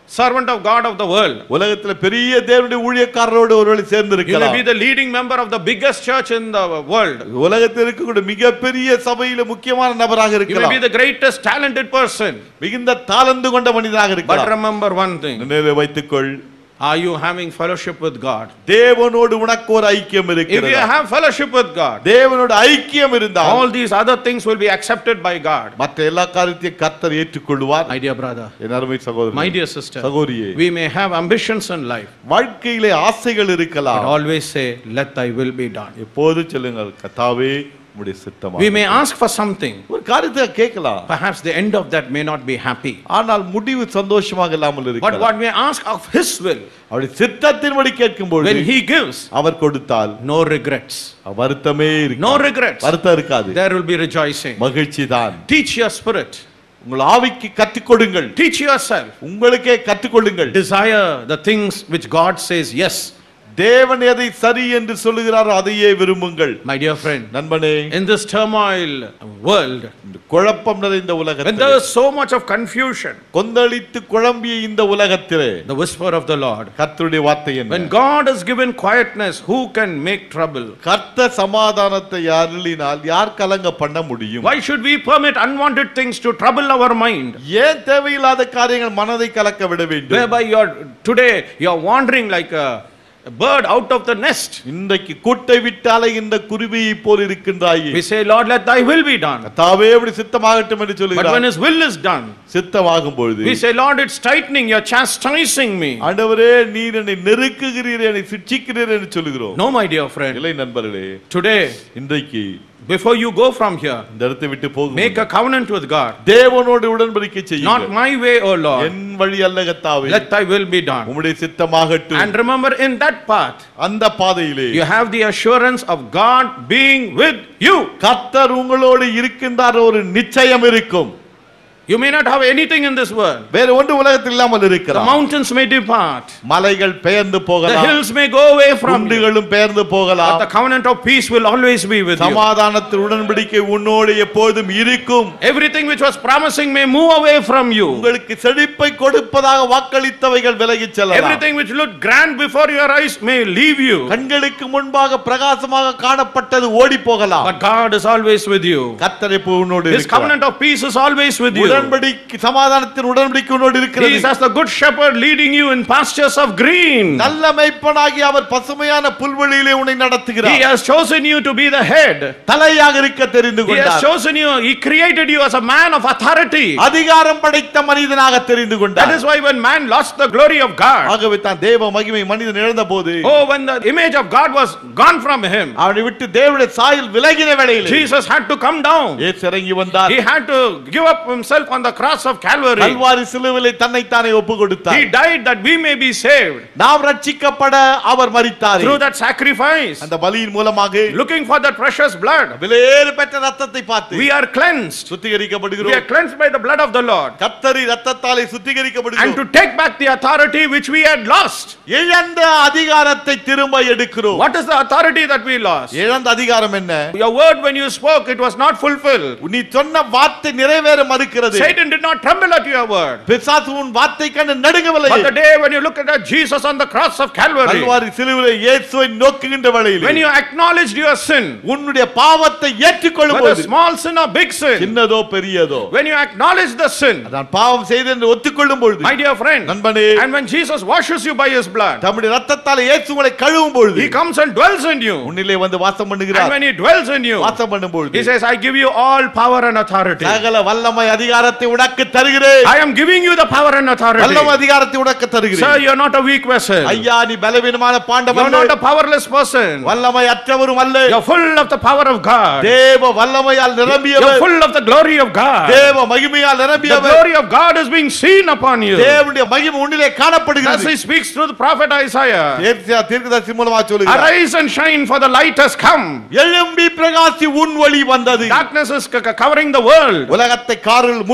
servant of God of the world. உலகத்துல பெரிய தேவனுடைய ஊழியக்காரரோடு ஒருவேளை You may சேர்ந்திருக்கலாம் be the leading member of the biggest church in the world. உலகத்தில் இருக்கக்கூடிய மிகப்பெரிய சபையில முக்கியமான நபராக You may இருக்கலாம் be the greatest talented person. மிகுந்த தாளந்து கொண்ட மனிதனாக But இருக்கலாம் remember one thing. நினைவில் வைத்துக்கொள் Are you having fellowship with God? தேவனோடு உனக்கு ஒரு ஐக்கியம் If you இருக்கிறது have fellowship with God, தேவனோட ஐக்கியம் இருந்தால் all these other things will be accepted by God. மற்ற எல்லா காரியத்தையும் கர்த்தர் ஏற்றுக்கொள்வார் My dear brother, என் அருமை சகோதரன் my dear sister, சகோதரியே we may have ambitions in life, வாழ்க்கையிலே ஆசைகள் but இருக்கலாம் always say, Let thy will be done. எப்போது சொல்லுங்கள் கத்தாவே உம்முடைய சித்தமா We may ask for something, ஒரு காரியத்தை கேட்கலாம் perhaps the end of that may not be happy. ஆனால் முடிவு சந்தோஷமாக இல்லாமல் But இருக்கலாம் what we ask of His will, அவருடைய சித்தத்தின்படி கேட்கும் when பொழுது He gives, அவர் கொடுத்தால் no regrets. வருத்தமே No இருக்கு regrets. வருத்தம் இருக்காது There will be rejoicing. மகிழ்ச்சி தான் Teach your spirit, உங்கள் ஆவிக்கு கற்றுக் கொடுங்கள் teach yourself. உங்களுக்கே கற்றுக்கொள்ளுங்கள் Desire the things which God says yes. தேவன் எதை சரி என்று சொல்லுகிறாரோ அதையே விரும்புங்கள் My dear friend, நண்பனே in this turmoil world, இந்த குழப்பம் நிறைந்த when உலகத்தில் there is so much of confusion, கொந்தளித்து குழம்பிய இந்த உலகத்திலே the whisper of the Lord, கர்த்தருடைய வார்த்தை when என்ன God has given quietness, who can make trouble? கர்த்த சமாதானத்தை அருளினால் யார் கலங்க பண்ண முடியும் Why should we permit unwanted things to trouble our mind? ஏன் தேவையில்லாத காரியங்கள் மனதை கலக்க விட வேண்டும் Whereby you're today you're wandering like a, a bird out of the nest. இன்றைக்கு கூட்டை விட்டு அலைகின்ற குருவியை போல் இருக்கின்றாயே We say, Lord, let thy will be done. தாவே எப்படி சித்தமாகட்டும் என்று But when சொல்லுகிறார் his will is done, சித்தமாகும் பொழுது we say, Lord, it's tightening, you're chastising me. ஆண்டவரே நீர் என்னை நெருக்குகிறீர் என்னை சிட்சிக்கிறீர் என்று சொல்லுகிறோம் No, my dear friend. இல்லை நண்பர்களே Today, இன்றைக்கு before you go from here, இந்த இடத்தை விட்டு போகும் make a covenant with God. தேவனோடு உடன்படிக்கை Not செய்யுங்கள் my way, O Lord. என் வழி அல்ல கத்தாவே Let thy will be done. உம்முடைய சித்தமாகட்டும் And remember, in that path, அந்த பாதையிலே you have the assurance of God being with you. கர்த்தர் உங்களோடு இருக்கின்றார் ஒரு நிச்சயம் இருக்கும் You may not have anything in this world. வேற ஒன்று உலகத்தில் இல்லாமல் The இருக்கிறார் mountains may depart, மலைகள் பெயர்ந்து the போகலாம் hills may go away from you. குண்டுகளும் பெயர்ந்து But போகலாம் the covenant of peace will always be with you. சமாதானத்தின் உடன்படிக்கை உன்னோடு எப்போதும் இருக்கும் Everything which was promising may move away from you. உங்களுக்கு செழிப்பை கொடுப்பதாக வாக்களித்தவைகள் விலகிச் செல்லலாம் Everything which looked grand before your eyes may leave you. கண்களுக்கு முன்பாக பிரகாசமாக காணப்பட்டது ஓடி போகலாம் But God is always with you. கர்த்தர் எப்போ உன்னோடு His இருக்கிறார். covenant of peace is always with you. உடன்படிக்கை சமாதானத்தின் உடன்படிக்கை உன்னோடு He இருக்கிறது is as the good shepherd leading you in pastures of green. நல்ல மெய்ப்பனாகி அவர் பசுமையான புல்வெளியிலே உன்னை He நடத்துகிறார் has chosen you to be the head. தலையாக இருக்க தெரிந்து He has கொண்டார் chosen you. He created you as a man of authority. அதிகாரம் படைத்த மனிதனாக தெரிந்து That கொண்டார் is why when man lost the glory of God, ஆகவே தான் தேவ மகிமை மனிதன் இழந்த போது oh, when the image of God was gone from him, அவனை விட்டு தேவனுடைய சாயல் விலகின வேளையில் Jesus had to come down. இயேசு இறங்கி வந்தார் He had to give up himself on the cross of Calvary. Kalvari சிலுவிலை தன்னைத்தானே ஒப்பு கொடுத்தார் He died that we may be saved. நாம் ரட்சிக்கப்பட அவர் மரித்தார் Through that sacrifice, அந்த பலியின் மூலமாக looking for that precious blood, விலையேறு பெற்ற ரத்தத்தை பார்த்து we are cleansed. We சுத்திகரிக்கப்படுகிறோம் are cleansed by the blood of the Lord. கத்தரி ரத்தத்தாலே And சுத்திகரிக்கப்படுகிறோம் to take back the authority which we had lost. இழந்த அதிகாரத்தை திரும்ப எடுக்கிறோம் What is the authority that we lost? இழந்த அதிகாரம் என்ன Your word when you spoke, it was not fulfilled. நீ சொன்ன வார்த்தை நிறைவேற மறுக்கிறது Satan did not tremble at your word. பிசாசு உன் வார்த்தை கண்டு நடுங்கவில்லை But the day when you look at that Jesus on the cross of Calvary, Kalvari சிலுவிலை இயேசுவை நோக்குகின்ற வேளையில் when you acknowledged your sin, உன்னுடைய பாவத்தை ஏற்றுக்கொள்ளும் whether போது small sin or big sin, சின்னதோ பெரியதோ when you acknowledge the sin, நான் பாவம் செய்தேன் என்று ஒத்துக்கொள்ளும் பொழுது my dear friend, நண்பனே and when Jesus washes you by his blood, தம்முடைய ரத்தத்தால் இயேசு உங்களை கழுவும் பொழுது he comes and dwells in you. உன்னிலே வந்து வாசம் And பண்ணுகிறார் when he dwells in you, வாசம் பண்ணும் பொழுது he says, I give you all power and authority. சகல வல்லமை அதிகாரத்தை உனக்கு தருகிறேன் I am giving you the power and authority. வல்லமை அதிகாரத்தை உனக்கு Sir, தருகிறேன் you're not a weak vessel. ஐயா நீ பலவீனமான பாண்டம் You're அல்ல not a powerless person. வல்லமை அற்றவரும் அல்ல You're full of the power of God. தேவ வல்லமையால் You're நிரம்பியவர் full of the glory of God. தேவ மகிமையால் The நிரம்பியவர் glory of God is being seen upon you. தேவனுடைய மகிமை உன்னிலே As காணப்படுகிறது he speaks through the prophet Isaiah. ஏசாயா தீர்க்கதரிசி மூலமா சொல்லுகிறார் Arise and shine, for the light has come. எழும்பி பிரகாசி உன் ஒளி வந்தது Darkness is c- c- covering the world. உலகத்தை காரில்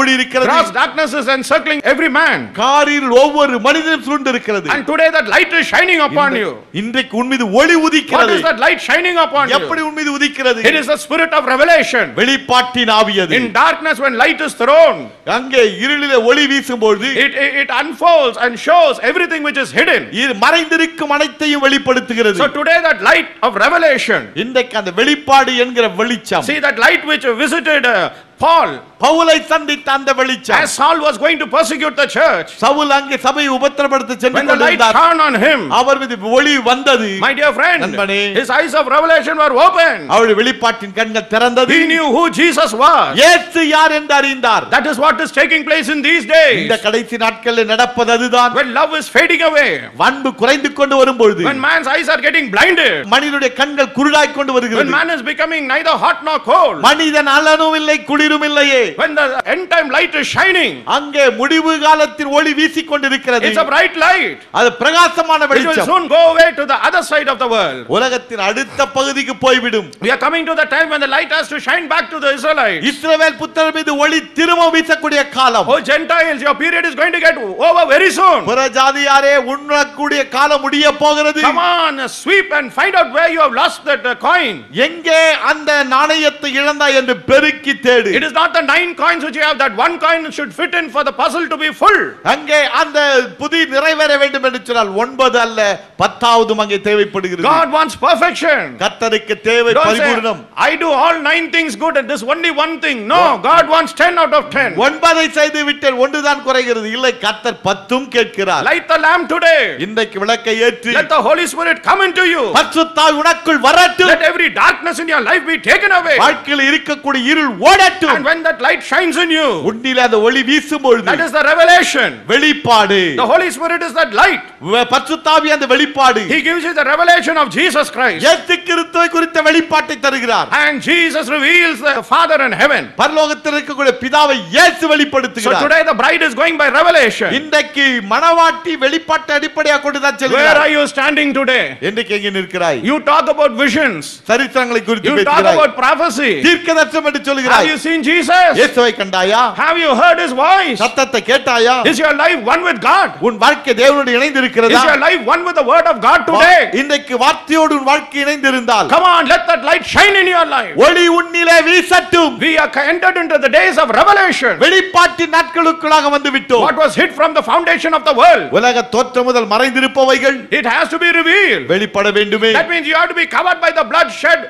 மூடி இருக்கிறது Gross darkness is encircling every man. காரில் ஒவ்வொரு மனிதனும் சூழ்ந்து இருக்கிறது And today that light is shining upon you. இன்றைக்கு உன் மீது ஒளி What உதிக்கிறது is that light shining upon you? எப்படி உன் மீது உதிக்கிறது It is the spirit of revelation. வெளிப்பாட்டின் ஆவியது In darkness, when light is thrown, அங்கே இருளிலே ஒளி வீசும்போது it, it, it unfolds and shows everything which is hidden. இது மறைந்திருக்கும் அனைத்தையும் வெளிப்படுத்துகிறது So today that light of revelation, இன்றைக்கு அந்த வெளிப்பாடு என்கிற வெளிச்சம் see that light which visited uh, Paul பவுலை சந்தித்த அந்த வெளிச்சம் as Saul was going to persecute the church. Saul அங்கே சபையை உபத்திரப்படுத்த சென்று When the light கொண்டிருந்தார் shone on him, அவர் மீது ஒளி வந்தது my dear friend, நண்பனே. his eyes of revelation were open. அவருடைய வெளிப்பாட்டின் கண்கள் திறந்தது He knew who Jesus was. இயேசு யார் என்று அறிந்தார் That is what is taking place in these இந்த days. கடைசி நாட்களில் நடப்பது அதுதான் When love is fading away, அன்பு குறைந்து கொண்டு வரும்பொழுது when man's eyes are getting blinded, மனிதனுடைய கண்கள் குருடாய் கொண்டு when வருகிறது man is becoming neither hot nor cold, மனிதன் அலனும் இல்லை குளிரும் இல்லையே when the end time light is shining, அங்கே முடிவு காலத்தின் ஒளி வீசிக் கொண்டிருக்கிறது it's a bright light. அது பிரகாசமான It will வெளிச்சம் soon go away to the other side of the world. உலகத்தின் அடுத்த பகுதிக்கு போய்விடும் We are coming to the time when the light has to shine back to the Israelites. இஸ்ரவேல் புத்தர் மீது ஒளி திரும்ப வீசக்கூடிய காலம் Oh, Gentiles, your period is going to get over very soon. புற ஜாதியாரே உண்ணக்கூடிய காலம் முடிய போகிறது Come on, sweep and find out where you have lost that uh, coin. எங்கே அந்த நாணயத்தை இழந்தாய் என்று பெருக்கி தேடு It is not the nine coins which you have, that one coin should fit in for the puzzle to be full. அங்கே அந்த புதி நிறைவேற வேண்டும் என்று சொன்னால் ஒன்பது அல்ல பத்தாவதும் அங்கே தேவைப்படுகிறது God wants perfection. கர்த்தருக்கு தேவை Don't பரிபூர்ணம் say, I do all nine things good and this only one thing. No, God wants ten out of ten. ஒன்பதை செய்து விட்டேன் ஒன்றுதான் குறைகிறது இல்லை கர்த்தர் பத்தும் கேட்கிறார் Light the lamp today. இன்றைக்கு விளக்கை ஏற்றி Let the Holy Spirit come into you. பரிசுத்தாய் உனக்குள் வரட்டும் Let every darkness in your life be taken away. வாழ்க்கையில் இருக்கக்கூடிய இருள் ஓடட்டும் And when that light shines in you, உன்னில் அந்த ஒளி வீசும் பொழுது that is the revelation. வெளிப்பாடு The Holy Spirit is that light. வ- பரிசுத்தாவி அந்த வெளிப்பாடு He gives you the revelation of Jesus Christ. இயேசு கிறிஸ்துவை குறித்த வெளிப்பாட்டை தருகிறார் And Jesus reveals the Father in heaven. பரலோகத்தில் இருக்கக்கூடிய பிதாவை இயேசு So வெளிப்படுத்துகிறார் today the bride is going by revelation. இன்றைக்கு மணவாட்டி வெளிப்பாட்டை அடிப்படையாக கொண்டுதான் Where செல்கிறார் are you standing today? இன்றைக்கு எங்கே நிற்கிறாய் You talk about visions. சரித்திரங்களை குறித்து You talk பேசுகிறாய் about prophecy. தீர்க்கதர்சனம் என்று Have சொல்கிறாய் you seen Jesus? இயேசுவை கண்டாயா Have you heard his voice? சத்தத்தை கேட்டாயா Is your life one with God? உன் வாழ்க்கை தேவனோடு இணைந்து Is இருக்கிறதா your life one with the word of God today? இன்றைக்கு வார்த்தையோடு உன் வாழ்க்கை இணைந்திருந்தால் Come on, let that light shine in your life. ஒளி உன்னிலே வீசட்டும் We are entered into the days of revelation. வெளிப்பாட்டின் நாட்களுக்குள்ளாக வந்து விட்டோம் What was hid from the foundation of the world, உலக தோற்றம் முதல் மறைந்திருப்பவைகள் it has to be revealed. வெளிப்பட வேண்டுமே That means you have to be covered by the blood shed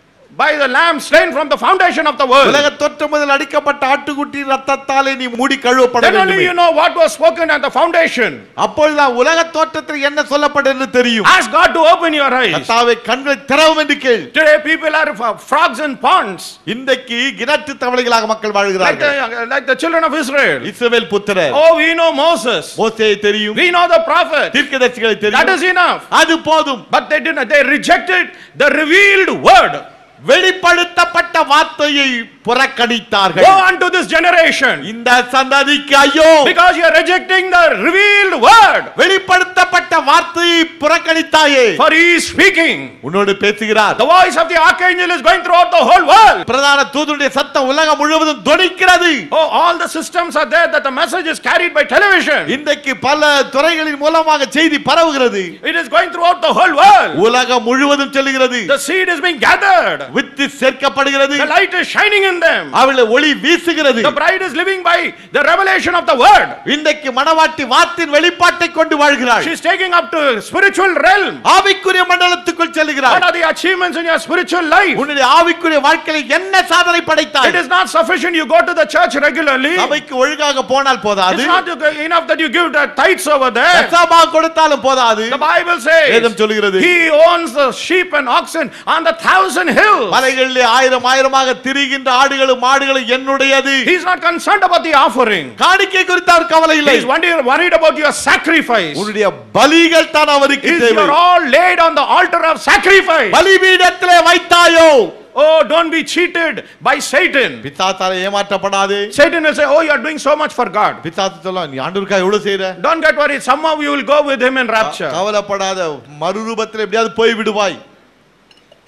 by the lamb slain from the foundation of the world. உலக தோற்றம் முதல் அடிக்கப்பட்ட ஆட்டுக்குட்டி ரத்தத்தாலே நீ மூடி கழுவப்பட Then only வேண்டுமே you know what was spoken at the foundation. அப்பொழுதுதான் உலக தோற்றத்தில் என்ன சொல்லப்பட்டது தெரியும் Ask God to open your eyes. கர்த்தாவே கண்களை திறவும் என்று கேள் Today people are f- frogs in ponds, இன்றைக்கு கிணற்று தவளைகளாக மக்கள் like வாழ்கிறார்கள் the, like the children of Israel. இஸ்ரவேல் புத்திரர் Oh, we know Moses. மோசேயை தெரியும் We know the prophet. தீர்க்கதரிசிகளை That தெரியும் is enough. அது போதும் But they didn't. They rejected the revealed word. வெளிப்படுத்தப்பட்ட வார்த்தையை புறக்கணித்தார்கள் Go unto this generation. இந்த சந்ததிக்கு ஐயோ Because you are rejecting the revealed word. வெளிப்படுத்தப்பட்ட வார்த்தையை புறக்கணித்தாயே For he is speaking. உன்னோடு பேசுகிறார் The voice of the archangel is going throughout the whole world. பிரதான தூதனுடைய சத்தம் உலகம் முழுவதும் தொனிக்கிறது Oh, all the systems are there that the message is carried by television. இன்றைக்கு பல துறைகளின் மூலமாக செய்தி பரவுகிறது It is going throughout the whole world. உலகம் முழுவதும் செல்கிறது The seed is being gathered. வித்து சேர்க்கப்படுகிறது The light is shining in them. அவளை ஒளி வீசுகிறது The bride is living by the revelation of the word. இன்றைக்கு மணவாட்டி வார்த்தையின் வெளிப்பாட்டை கொண்டு வாழ்கிறாள் She's taking up to spiritual realm. ஆவிக்குரிய மண்டலத்துக்குள் What செல்கிறாள் are the achievements in your spiritual life? உன்னுடைய ஆவிக்குரிய வாழ்க்கையில் என்ன சாதனை படைத்தாய் It is not sufficient you go to the church regularly. சபைக்கு ஒழுங்காக போனால் போதாது It's not enough that you give the tithes over there. தசமா கொடுத்தாலும் போதாது The Bible வேதம் says சொல்கிறது he owns the sheep and oxen on the thousand hills. மலைகளிலே ஆயிரம் ஆயிரமாக திரிகின்ற ஆடுகளும் மாடுகளும் என்னுடையது He's not concerned about the offering. காணிக்கை குறித்து அவர் கவலை இல்லை He's wondering- worried about your sacrifice. உன்னுடைய பலிகள் தான் அவருக்கு Is தேவை you're all laid on the altar of sacrifice. பலிபீடத்திலே வைத்தாயோ Oh, don't be cheated by Satan. பித்தாத்தால ஏமாற்றப்படாது Satan will say, Oh, you are doing so much for God. பித்தாத்து சொல்ல நீ ஆண்டவருக்கா எவ்வளவு செய்யற Don't get worried. Somehow you will go with him in rapture. கவலைப்படாத மறுரூபத்தில் எப்படியாவது போய் விடுவாய்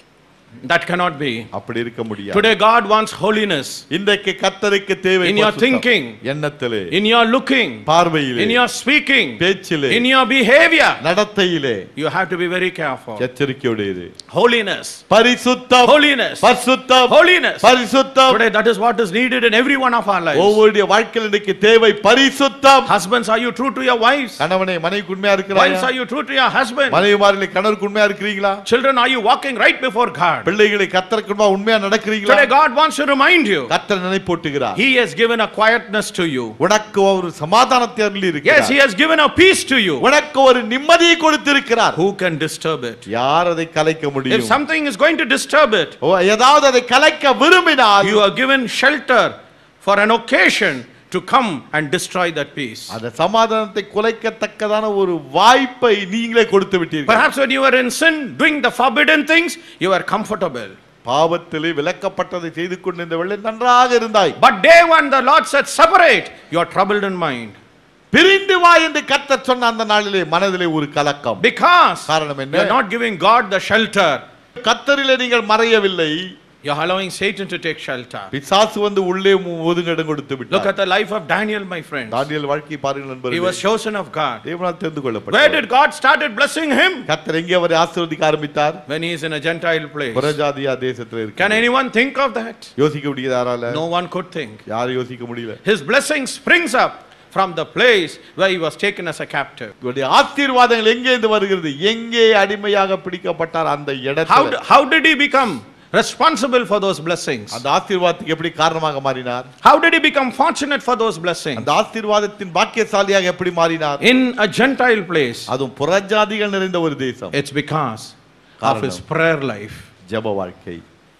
That cannot be. அப்படி இருக்க முடியாது Today, God wants holiness இன்றைக்கு கத்தருக்கு தேவை In your பரிசுத்தம். thinking. எண்ணத்திலே in your looking, பார்வையிலே in your speaking, பேச்சிலே in your behavior. நடத்தையிலே You have to be very careful. எச்சரிக்கையோடு இரு Holiness, பரிசுத்தம் holiness, பரிசுத்தம் holiness. பரிசுத்தம் Today, that is what is needed in every one of our lives. ஒவ்வொருடைய வாழ்க்கையில் இன்னைக்கு தேவை பரிசுத்தம் Husbands, are you true to your wives? கணவனை மனைவிக்கு உண்மையா Wives, இருக்கிறாயா are you true to your husband? மனைவிமாரிலே கணவருக்கு உண்மையா இருக்கிறீங்களா Children, are you walking right before God? பிள்ளைகளை கத்தருக்கு முன்பா உண்மையா நடக்கிறீங்களா Today, God wants to remind you. கத்தர் நினைப்பூட்டுகிறார் He has given a quietness to you. உனக்கு ஒரு சமாதானத்தை அருளி Yes, He இருக்கிறார் has given a peace to you. உனக்கு ஒரு நிம்மதியை கொடுத்திருக்கிறார் Who can disturb it? யார் அதை கலைக்க If முடியும் something is going to disturb it, ஓ, ஏதாவது அதை கலைக்க விரும்பினால் you are given shelter for an occasion to come and destroy that peace. அந்த சமாதானத்தை குலைக்கத்தக்கதான ஒரு வாய்ப்பை நீங்களே கொடுத்து விட்டீர்கள் Perhaps when you were in sin, doing the forbidden things, you were comfortable. பாவத்திலே விலக்கப்பட்டதை செய்து கொண்டிருந்த வெள்ளை நன்றாக இருந்தாய் But day one, the Lord said, Separate, you are troubled in mind. பிரிந்து வா என்று கத்தர் சொன்ன அந்த நாளிலே மனதிலே ஒரு கலக்கம் Because காரணம் you என்ன are not giving God the shelter, கத்தரிலே நீங்கள் மறையவில்லை you are allowing Satan to take shelter. பிசாசு வந்து உள்ளே மு- ஒதுங்கிடம் கொடுத்து Look விட்டார் at the life of Daniel, my friends. தானியேல் வாழ்க்கை பாருங்கள் He நண்பர்களே was chosen of God. தேவனால் தெரிந்து Where கொள்ளப்பட்டார் did God started blessing him? கத்தர் எங்கே அவரை ஆசீர்வதிக்க ஆரம்பித்தார் When he is in a Gentile place. புறஜாதியா தேசத்தில் Can இருக்கு anyone think of that? யோசிக்க முடியுது யாரால No one could think. யாரும் யோசிக்க முடியல His blessing springs up from the place where he was taken as a captive. இவருடைய ஆசீர்வாதங்கள் எங்கே இருந்து வருகிறது எங்கே அடிமையாக பிடிக்கப்பட்டார் அந்த How, இடத்துல d- how did he become responsible for those blessings? அந்த ஆசீர்வாதத்துக்கு எப்படி காரணமாக மாறினார் How did he become fortunate for those blessings? அந்த ஆசீர்வாதத்தின் பாக்கியசாலியாக எப்படி மாறினார் In a Gentile place, அதுவும் புறஜாதிகள் நிறைந்த ஒரு தேசம் it's because of காரணம். his prayer life, ஜெப வாழ்க்கை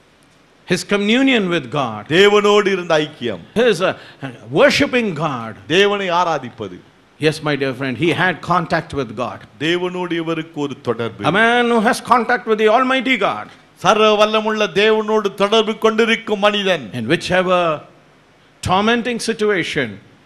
his communion with God, தேவனோடு இருந்த ஐக்கியம் his uh, worshiping God. தேவனை ஆராதிப்பது Yes, my dear friend, he had contact with God. தேவனோடு இவருக்கு ஒரு தொடர்பு A man who has contact with the Almighty God, சர்வ வல்லமுள்ள தேவனோடு தொடர்பு கொண்டிருக்கும் மனிதன் in whichever tormenting situation,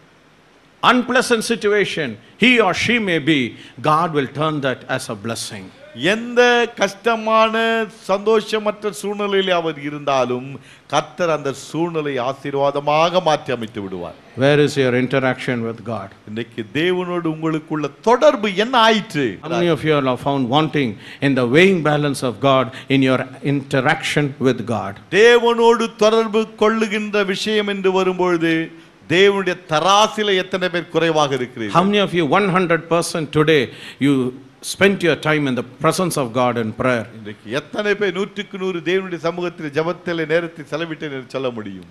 unpleasant situation he or she may be, God will turn that as a blessing. எந்த கஷ்டமான சந்தோஷமற்ற சூழ்நிலையில் அவர் இருந்தாலும் கர்த்தர் அந்த சூழ்நிலை ஆசீர்வாதமாக மாற்றி அமைத்து விடுவார் Where is your interaction with God? இன்னைக்கு தேவனோடு உங்களுக்குள்ள தொடர்பு என்ன ஆயிற்று How many of you are found wanting in the weighing balance of God in your interaction with God? தேவனோடு தொடர்பு கொள்ளுகின்ற விஷயம் என்று வரும்பொழுது தேவனுடைய தராசில எத்தனை பேர் குறைவாக How இருக்கிறீர்கள் many of you, 100% today, you spent your time in the presence of God in prayer? இன்றைக்கு எத்தனை பேர் நூற்றுக்கு நூறு தேவனுடைய சமூகத்தில் ஜெபத்தில் நேரத்தை செலவிட்டு என்று சொல்ல முடியும்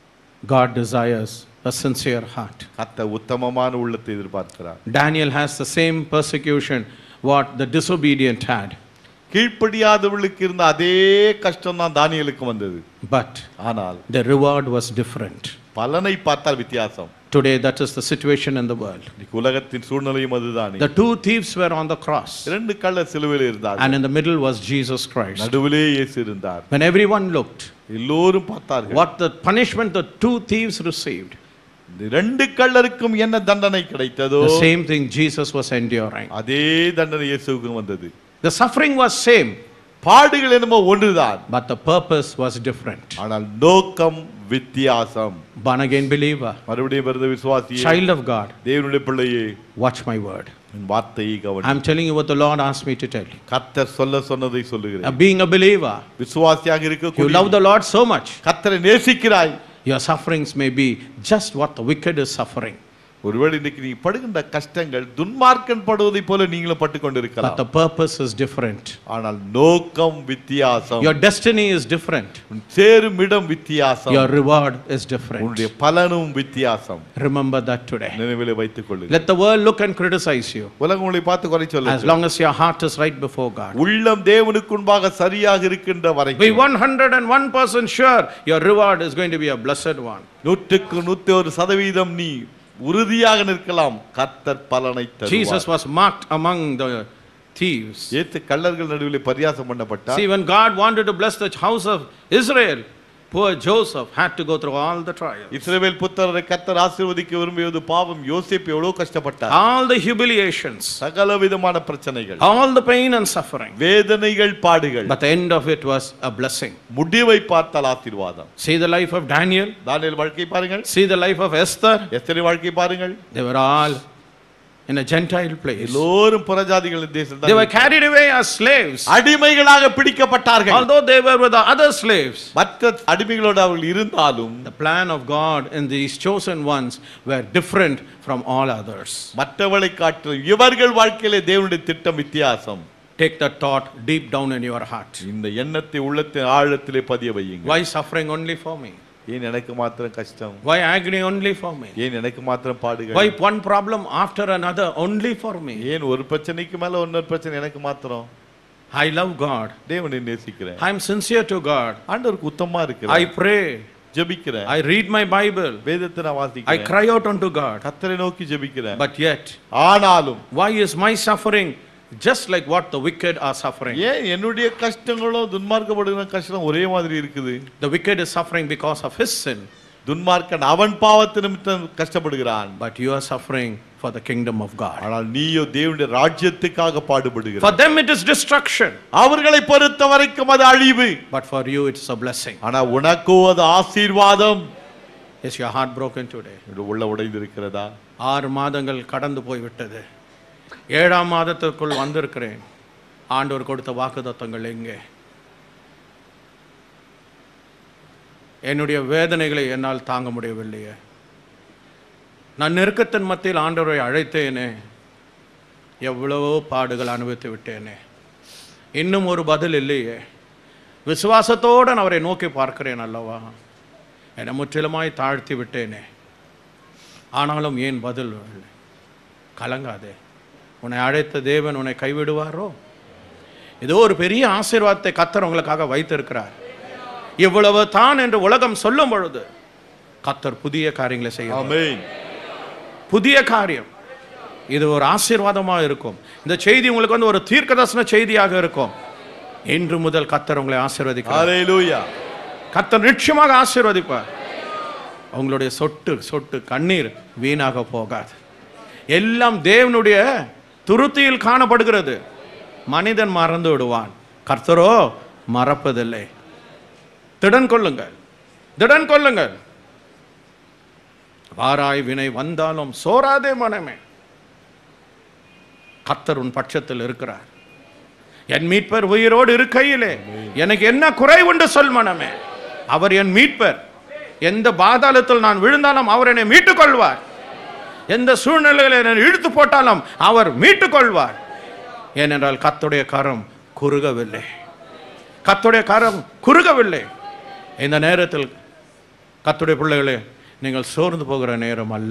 God desires a sincere heart. கத்த உத்தமமான உள்ளத்தை எதிர்பார்க்கிறார் Daniel has the same persecution what the disobedient had. கீழ்ப்படியாதவர்களுக்கு இருந்த அதே கஷ்டம் தான் தானியலுக்கு வந்தது But ஆனால் the reward was different. பலனை பார்த்தால் வித்தியாசம் Today, that is the situation in the world. இன்னைக்கு உலகத்தின் சூழ்நிலையும் அதுதானே The two thieves were on the cross, இரண்டு கள்ள சிலுவையில் இருந்தார் and in the middle was Jesus Christ. நடுவிலே இயேசு இருந்தார் When everyone looked, எல்லோரும் பார்த்தார்கள் what the punishment the two thieves received, இந்த ரெண்டு கள்ளருக்கும் என்ன தண்டனை கிடைத்ததோ the same thing Jesus was enduring. அதே தண்டனை இயேசுவுக்கும் வந்தது The suffering was same, பாடுகள் என்னமோ ஒன்றுதான் but the purpose was different. ஆனால் நோக்கம் வித்தியாசம் Born again believer, மறுபடியும் பிறந்த விசுவாசியே child of God, தேவனுடைய பிள்ளையே watch my word. என் வார்த்தையை கவனி I'm telling you what the Lord asked me to tell you. கர்த்தர் சொல்ல சொன்னதை Uh, சொல்லுகிறேன் being a believer, விசுவாசியாக you இருக்க love the Lord so much, கர்த்தரை நேசிக்கிறாய் your sufferings may be just what the wicked is suffering. ஒருவேளை இன்னைக்கு நீ படுகின்ற கஷ்டங்கள் துன்மார்க்கன் படுவதை போல நீங்களும் பட்டு But கொண்டிருக்கலாம் the purpose is different. ஆனால் நோக்கம் வித்தியாசம் Your destiny is different. உன் சேரும் இடம் வித்தியாசம் Your reward is different. உன்னுடைய பலனும் வித்தியாசம் Remember that today. நினைவிலே வைத்துக் கொள்ளு Let the world look and criticize you உலகம் உங்களை பார்த்து குறை as சொல்ல long as your heart is right before God. உள்ளம் தேவனுக்கு முன்பாக சரியாக இருக்கின்ற Be வரைக்கும் 101% sure your reward is going to be a blessed one. நூற்றுக்கு நூத்தி ஒரு சதவீதம் நீ உறுதியாக நிற்கலாம் கர்த்தர் பலனை Jesus தருவார் was marked among the thieves. ஏத்து கள்ளர்கள் நடுவில் பரியாசம் பண்ணப்பட்டார் See, when God wanted to bless the house of Israel, Poor Joseph had to go through all the trials, இஸ்ரவேல் புத்தரை கத்தர் ஆசீர்வதிக்க விரும்பியது பாவம் யோசேப்பு எவ்வளவு கஷ்டப்பட்டார் all the humiliations, சகல விதமான பிரச்சனைகள் all the pain and suffering. வேதனைகள் பாடுகள் But the end of it was a blessing. முடிவை பார்த்தால் ஆசீர்வாதம் See the life of Daniel, தானியேல் வாழ்க்கை பாருங்கள் see the life of Esther. எஸ்தரி வாழ்க்கை பாருங்கள் They were all in a Gentile place. எல்லோரும் புறஜாதிகளின் தேசம் They were carried away as slaves, அடிமைகளாக பிடிக்கப்பட்டார்கள் although they were with the other slaves. மற்ற அடிமைகளோடு அவர்கள் இருந்தாலும் The plan of God in these chosen ones were different from all others. மற்றவளை காட்டிலும் இவர்கள் வாழ்க்கையிலே தேவனுடைய திட்டம் வித்தியாசம் Take that thought deep down in your heart. இந்த எண்ணத்தை உள்ளத்தின் ஆழத்திலே பதிய வையுங்க Why suffering only for me? ஏன் எனக்கு மாத்திரம் கஷ்டம் Why agony only for me? ஏன் எனக்கு மாத்திரம் Why பாடுகள் one problem after another only for me? ஏன் ஒரு பிரச்சனைக்கு மேல இன்னொரு பிரச்சனை எனக்கு மாத்திரம் I love God. தேவனை நேசிக்கிறேன் I am sincere to God. ஆண்டவருக்கு உத்தமா I இருக்கிறேன் pray. ஜெபிக்கிறேன் I read my Bible. வேதத்தை நான் I வாசிக்கிறேன் cry out unto God. கத்தரை நோக்கி ஜெபிக்கிறேன் But yet, ஆனாலும் why is my suffering just like what the wicked are suffering? ஏன் என்னுடைய கஷ்டங்களும் துன்மார்க்கப்படுகிற கஷ்டம் ஒரே மாதிரி இருக்குது The wicked is suffering because of his sin, துன்மார்க்கன் அவன் பாவத்து நிமித்தம் கஷ்டப்படுகிறான் but you are suffering for the kingdom of God. ஆனால் நீயோ தேவனுடைய ராஜ்யத்துக்காக For பாடுபடுகிறார் them it is destruction, அவர்களை பொறுத்த வரைக்கும் அது அழிவு but for you it's a blessing. ஆனா உனக்கோ அது ஆசீர்வாதம் Is your heart broken today? இது உள்ள உடைந்து இருக்கிறதா ஆறு மாதங்கள் கடந்து போய்விட்டது ஏழாம் மாதத்திற்குள் வந்திருக்கிறேன் ஆண்டவர் கொடுத்த வாக்குத்தத்தங்கள் எங்கே என்னுடைய வேதனைகளை என்னால் தாங்க முடியவில்லையே நான் நெருக்கத்தின் மத்தியில் ஆண்டவரை அழைத்தேனே எவ்வளவோ பாடுகள் அனுபவித்து விட்டேனே இன்னும் ஒரு பதில் இல்லையே விசுவாசத்தோடு நான் அவரை நோக்கி பார்க்கிறேன் அல்லவா என்னை முற்றிலுமாய் தாழ்த்தி விட்டேனே ஆனாலும் ஏன் பதில் இல்லை? கலங்காதே உன்னை அழைத்த தேவன் உன்னை கைவிடுவாரோ ஏதோ ஒரு பெரிய ஆசீர்வாதத்தை கத்தர் உங்களுக்காக வைத்திருக்கிறார் இவ்வளவு தான் என்று உலகம் சொல்லும் பொழுது கத்தர் புதிய காரியங்களை செய்ய ஆமென் புதிய காரியம் இது ஒரு ஆசீர்வாதமாக இருக்கும் இந்த செய்தி உங்களுக்கு வந்து ஒரு தீர்க்கதர்சன செய்தியாக இருக்கும் இன்று முதல் கத்தர் உங்களை ஆசீர்வதிக்கிறார் ஹalleluya கத்தர் நிச்சயமாக ஆசீர்வதிப்பார் உங்களுடைய சொட்டு சொட்டு கண்ணீர் வீணாக போகாது எல்லாம் தேவனுடைய துருத்தியில் காணப்படுகிறது மனிதன் மறந்து விடுவான் கர்த்தரோ மறப்பதில்லை திடன் கொள்ளுங்கள் திடன் கொள்ளுங்கள் வாராய் வினை வந்தாலும் சோராதே மனமே கர்த்தர் உன் பட்சத்தில் இருக்கிறார் என் மீட்பர் உயிரோடு இருக்கையிலே எனக்கு என்ன குறை உண்டு சொல் மனமே அவர் என் மீட்பர் எந்த பாதாளத்தில் நான் விழுந்தாலும் அவர் என்னை மீட்டுக் கொள்வார் எந்த சூழ்நிலையில் என்னை இழுத்து போட்டாலும் அவர் மீட்டுக் கொள்வார் ஏனென்றால் கத்துடைய கரம் குறுகவில்லை கத்துடைய கரம் குறுகவில்லை இந்த நேரத்தில் கத்துடைய பிள்ளைகளே நீங்கள் சோர்ந்து போகிற நேரம் அல்ல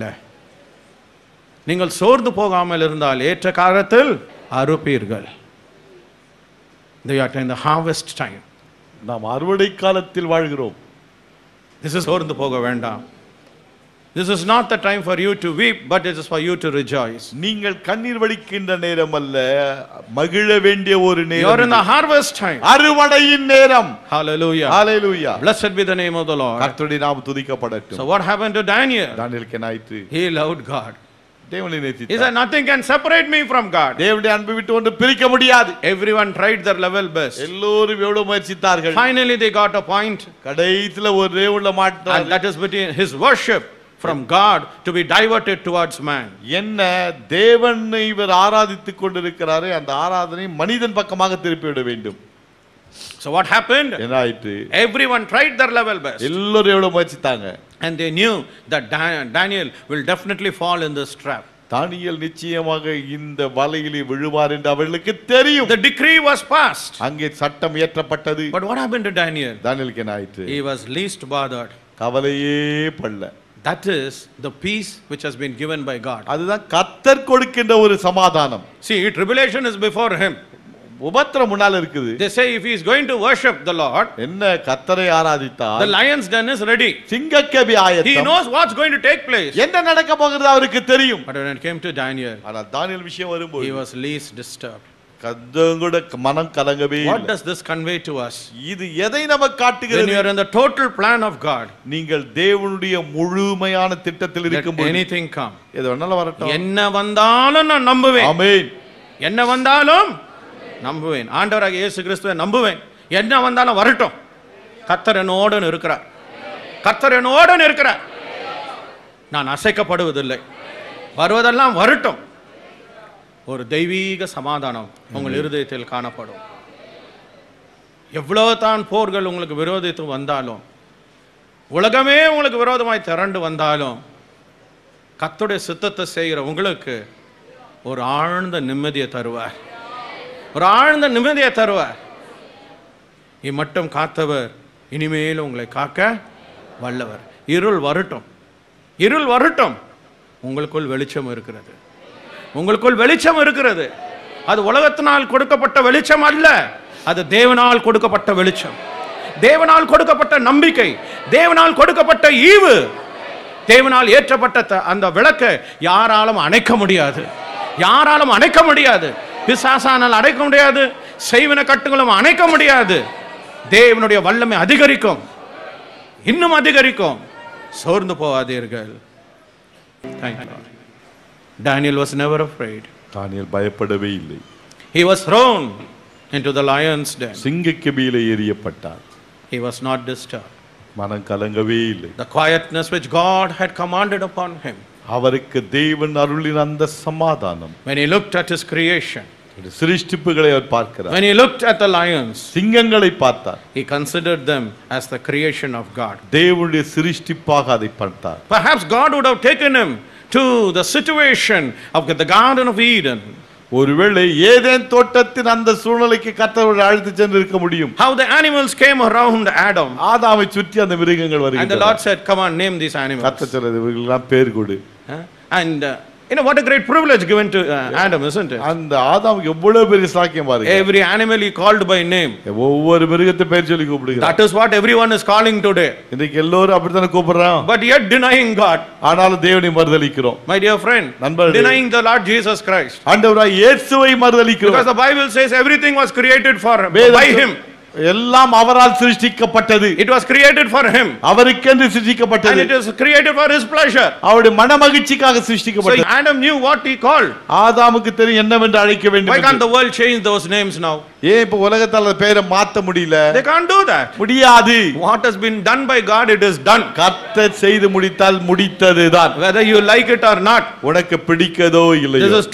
நீங்கள் சோர்ந்து போகாமல் இருந்தால் ஏற்ற காலத்தில் அறுப்பீர்கள் they are in the harvest time நாம் அறுவடை காலத்தில் வாழ்கிறோம் this is சோர்ந்து போக வேண்டாம் this is not the time for you to weep but it is for you to rejoice நீங்கள் கண்ணீர் வடிக்கின்ற நேரம் அல்ல மகிழ வேண்டிய ஒரு you are in நேரம் the இது. harvest time அறுவடையின் நேரம் hallelujah hallelujah blessed be the name of the lord கர்த்தருடைய நாமம் துதிக்கப்படட்டும் so what happened to daniel தானியேலுக்கு என்ன ஆயிற்று he loved god தேவனை he நேசித்தார் said nothing can separate me from god தேவனுடைய அன்பை விட்டு ஒன்று பிரிக்க முடியாது everyone tried their level best எல்லோரும் எவ்வளவு முயற்சித்தார்கள் finally they got a point கடைசில ஒரே உள்ள and மாட்டார் that is between his worship from god to be diverted towards man என்ன தேவனை இவர் ஆராதித்துக் கொண்டிருக்கிறாரே அந்த ஆராதனை மனிதன் பக்கமாக திருப்பி விட வேண்டும் so what happened என்ன ஆயிற்று everyone tried their level best எல்லோரும் எவ்வளவு முயற்சித்தாங்க And they knew that Da- Daniel will definitely fall in this trap. தானியேல் நிச்சயமாக இந்த வலையிலே விழுவார் என்று அவர்களுக்கு தெரியும் The decree was passed. அங்கே சட்டம் இயற்றப்பட்டது But what happened to Daniel? தானியலுக்கு என்ன ஆயிற்று He was least bothered. கவலையே படல That is the peace which has been given by God. அதுதான் கத்தர் கொடுக்கின்ற ஒரு சமாதானம் See, tribulation is before him. உபத்திரம் முன்னால இருக்குது They say if he is going to worship the Lord, என்ன கத்தரை the ஆராதித்தால் lion's den is ready. சிங்கக்கவி He ஆயத்தம் knows what's going to take place. என்ன நடக்க போகிறது அவருக்கு தெரியும் But when it came to Daniel, ஆனால் தானியல் விஷயம் he வரும்போது was least disturbed. கொஞ்சம் கூட மனம் கலங்கவே What இல்லை does this convey to us? இது எதை நமக்கு When காட்டுகிறது you are in the total plan of God, நீங்கள் தேவனுடைய முழுமையான திட்டத்தில் let இருக்கும்போது anything come. எது வேணாலும் வரட்டும் என்ன வந்தாலும் நான் நம்புவேன் ஆமென் என்ன வந்தாலும் நம்புவேன் ஆண்டவராக இயேசு கிறிஸ்துவை நம்புவேன் என்ன வந்தாலும் வரட்டும் கர்த்தர் என்னோடு இருக்கிறார் கர்த்தர் என்னோடு இருக்கிறார் நான் அசைக்கப்படுவதில்லை வருவதெல்லாம் வரட்டும் ஒரு தெய்வீக சமாதானம் உங்கள் இருதயத்தில் காணப்படும் எவ்வளவு தான் போர்கள் உங்களுக்கு விரோதித்து வந்தாலும் உலகமே உங்களுக்கு விரோதமாய் திரண்டு வந்தாலும் கர்த்தருடைய சித்தத்தை செய்கிற உங்களுக்கு ஒரு ஆழ்ந்த நிம்மதியை தருவார் ஒரு ஆழ்ந்த நிம்மதியை தருவார் இம்மட்டும் காத்தவர் இனிமேல் உங்களை காக்க வல்லவர் இருள் வரட்டும் இருள் வரட்டும் உங்களுக்குள் வெளிச்சம் இருக்கிறது உங்களுக்குள் வெளிச்சம் இருக்கிறது அது உலகத்தினால் கொடுக்கப்பட்ட வெளிச்சம் அல்ல அது தேவனால் கொடுக்கப்பட்ட வெளிச்சம் தேவனால் கொடுக்கப்பட்ட நம்பிக்கை தேவனால் கொடுக்கப்பட்ட ஈவு தேவனால் ஏற்றப்பட்ட த- அந்த விளக்கை யாராலும் அணைக்க முடியாது யாராலும் அணைக்க முடியாது பிசாசானால் அணைக்க முடியாது செய்வன கட்டுகளும் அணைக்க முடியாது தேவனுடைய வல்லமை அதிகரிக்கும் இன்னும் அதிகரிக்கும் சோர்ந்து போகாதீர்கள் Thank you, Lord. Daniel was never afraid. தானியல் பயப்படவே இல்லை He was thrown into the lion's den. சிங்கக்கபியில எறியப்பட்டார் He was not disturbed. மனம் கலங்கவே இல்லை The quietness which God had commanded upon him அவருக்கு தேவன் அருளின் அந்த சமாதானம் when he looked at his creation, ஒரு சிருஷ்டிப்புகளை அவர் பார்க்கிறார் when he looked at the lions, சிங்கங்களை பார்த்தார் he considered them as the creation of God. தேவனுடைய சிருஷ்டிப்பாக அதை பார்த்தார் Perhaps God would have taken him to the situation of the Garden of Eden. ஒருவேளை ஏதேன் தோட்டத்தின் அந்த சூழ்நிலைக்கு கத்தவர் அழைத்து சென்று இருக்க முடியும் How the animals came around Adam. ஆதாமை சுற்றி அந்த மிருகங்கள் And the வருகின்றன Lord said, Come on, name these animals. கத்த சொல்றது இவர்களுக்கெல்லாம் பேர் கொடு Huh? And uh, you know what a great privilege given to uh, Adam, isn't it? அந்த ஆதாமுக்கு எவ்வளவு பெரிய சாக்கியம் பாருங்க Every animal he called by name. ஒவ்வொரு மிருகத்தை பேர் சொல்லி கூப்பிடுகிறார் That is what everyone is calling today. இன்னைக்கு எல்லோரும் அப்படித்தானே கூப்பிடுறான் But yet denying God, ஆனாலும் தேவனை மறுதலிக்கிறோம் my dear friend, நண்பர்களே. denying the Lord Jesus Christ. ஆண்டவராய் இயேசுவை Because மறுதலிக்கிறோம் the Bible says everything was created for வேதம் by சொல்- him. எல்லாம் அவரால் சிருஷ்டிக்கப்பட்டது It was created for him. அவருக்கென்று And சிருஷ்டிக்கப்பட்டது it is created for his pleasure. அவருடைய மனமகிழ்ச்சிக்காக So சிருஷ்டிக்கப்பட்டது Adam knew what he called. ஆதாமுக்கு தெரியும் என்னவென்று அழைக்க வேண்டும் Why can't என்று. the world change those names now? ஏன் இப்ப உலகத்தால் அந்த பெயரை மாத்த முடியல They can't do that. முடியாது What has been done by God, it is done. கர்த்தர் செய்து முடித்தால் முடித்ததுதான் Whether you like it or not. உனக்கு பிடிக்கதோ This இல்லையோ is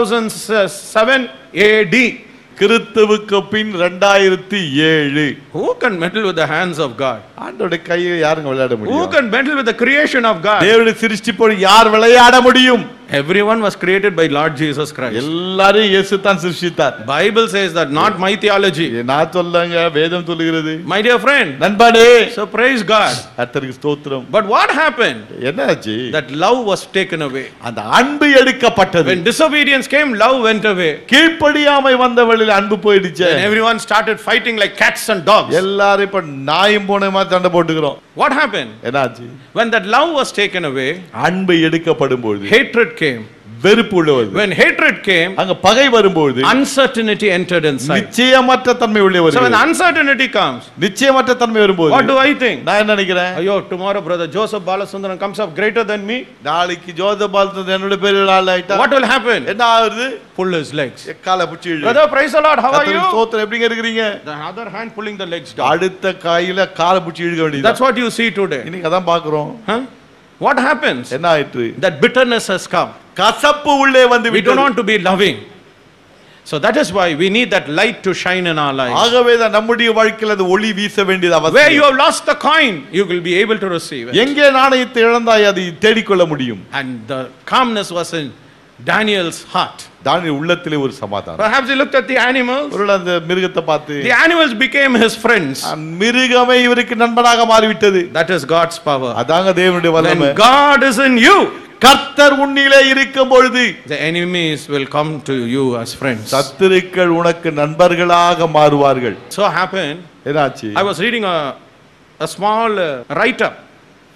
2007 AD. கிறிஸ்துவுக்கு பின் ரெண்டாயிரத்தி ஏழு Who can meddle with the hands of God? ஆண்டோட கையை யாருங்க விளையாட Who முடியும் can meddle with the creation of God? தேவனுடைய சிருஷ்டிப்போடு யார் விளையாட முடியும் Everyone was created by Lord Jesus Christ. எல்லாரும் இயேசு தான் சிருஷ்டித்தார் Bible says that, not my theology. ஏ, நான் சொல்லங்க வேதம் சொல்லுகிறது My dear friend, நண்பனே so praise God. கர்த்தருக்கு ஸ்தோத்திரம் But what happened? என்னாச்சு That love was taken away. அந்த அன்பு எடுக்கப்பட்டது When disobedience came, love went away. கீழ்ப்படியாமை வந்தவழில் அன்பு போயிடுச்சு And everyone started fighting like cats and dogs. எல்லாரும் இப்ப நாயும் போனமா சண்டை போட்டுக்கிறோம் What happened? என்னாச்சு When that love was taken away, அன்பு எடுக்கப்படும் பொழுது hatred came. வெறுப்பு உள்ளவது When hatred came, அங்க பகை வரும்போது uncertainty entered inside. நிச்சயமற்ற தன்மை உள்ளே So when வருகிறது uncertainty comes, நிச்சயமற்ற தன்மை what வரும்போது do I think? நான் என்ன நினைக்கிறேன் Ayo, tomorrow brother Joseph Balasundaram comes up greater than me. நாளைக்கு ஜோதபால் என்னோட பேர் ஆள் ஆயிட்டா What will happen? என்ன ஆகுது Pull his legs. காலை பிடிச்சி இழு. Brother, praise the Lord. How are கர்த்தருக்கு you? ஸ்தோத்திரம் எப்படிங்க இருக்கிறீங்க The other hand pulling the legs down. அடுத்த கையில காலை பிடிச்சி இழுக்க வேண்டியது That's what you see today. இன்னைக்கு அதான் பாக்குறோம் Huh? What happens? என்ன ஆயிற்று That bitterness has come. கசப்பு உள்ளே வந்து We don't விட்டது. want to be loving. So that is why we need that light to shine in our lives. ஆகவே தான் நம்முடைய வாழ்க்கையில் அது ஒளி வீச வேண்டியது Where you அவசியம் have lost the coin, you will be able to receive it. எங்கே நாணயத்தை இழந்தாய் அதை தேடிக்கொள்ள முடியும் And the calmness was in Daniel's heart. தானியல் உள்ளத்திலே ஒரு சமாதானம் Perhaps he looked at the animals. ஒரு அந்த மிருகத்தை பார்த்து The animals became his friends. மிருகமே இவருக்கு நண்பனாக மாறிவிட்டது That is God's power. அதாங்க தேவனுடைய வல்லமை When God is in you, கர்த்தர் உன்னிலே இருக்கும் பொழுது the enemies will come to you as friends. சத்துருக்கள் உனக்கு நண்பர்களாக மாறுவார்கள் So happened, என்னாச்சு I was reading a, a small uh, write up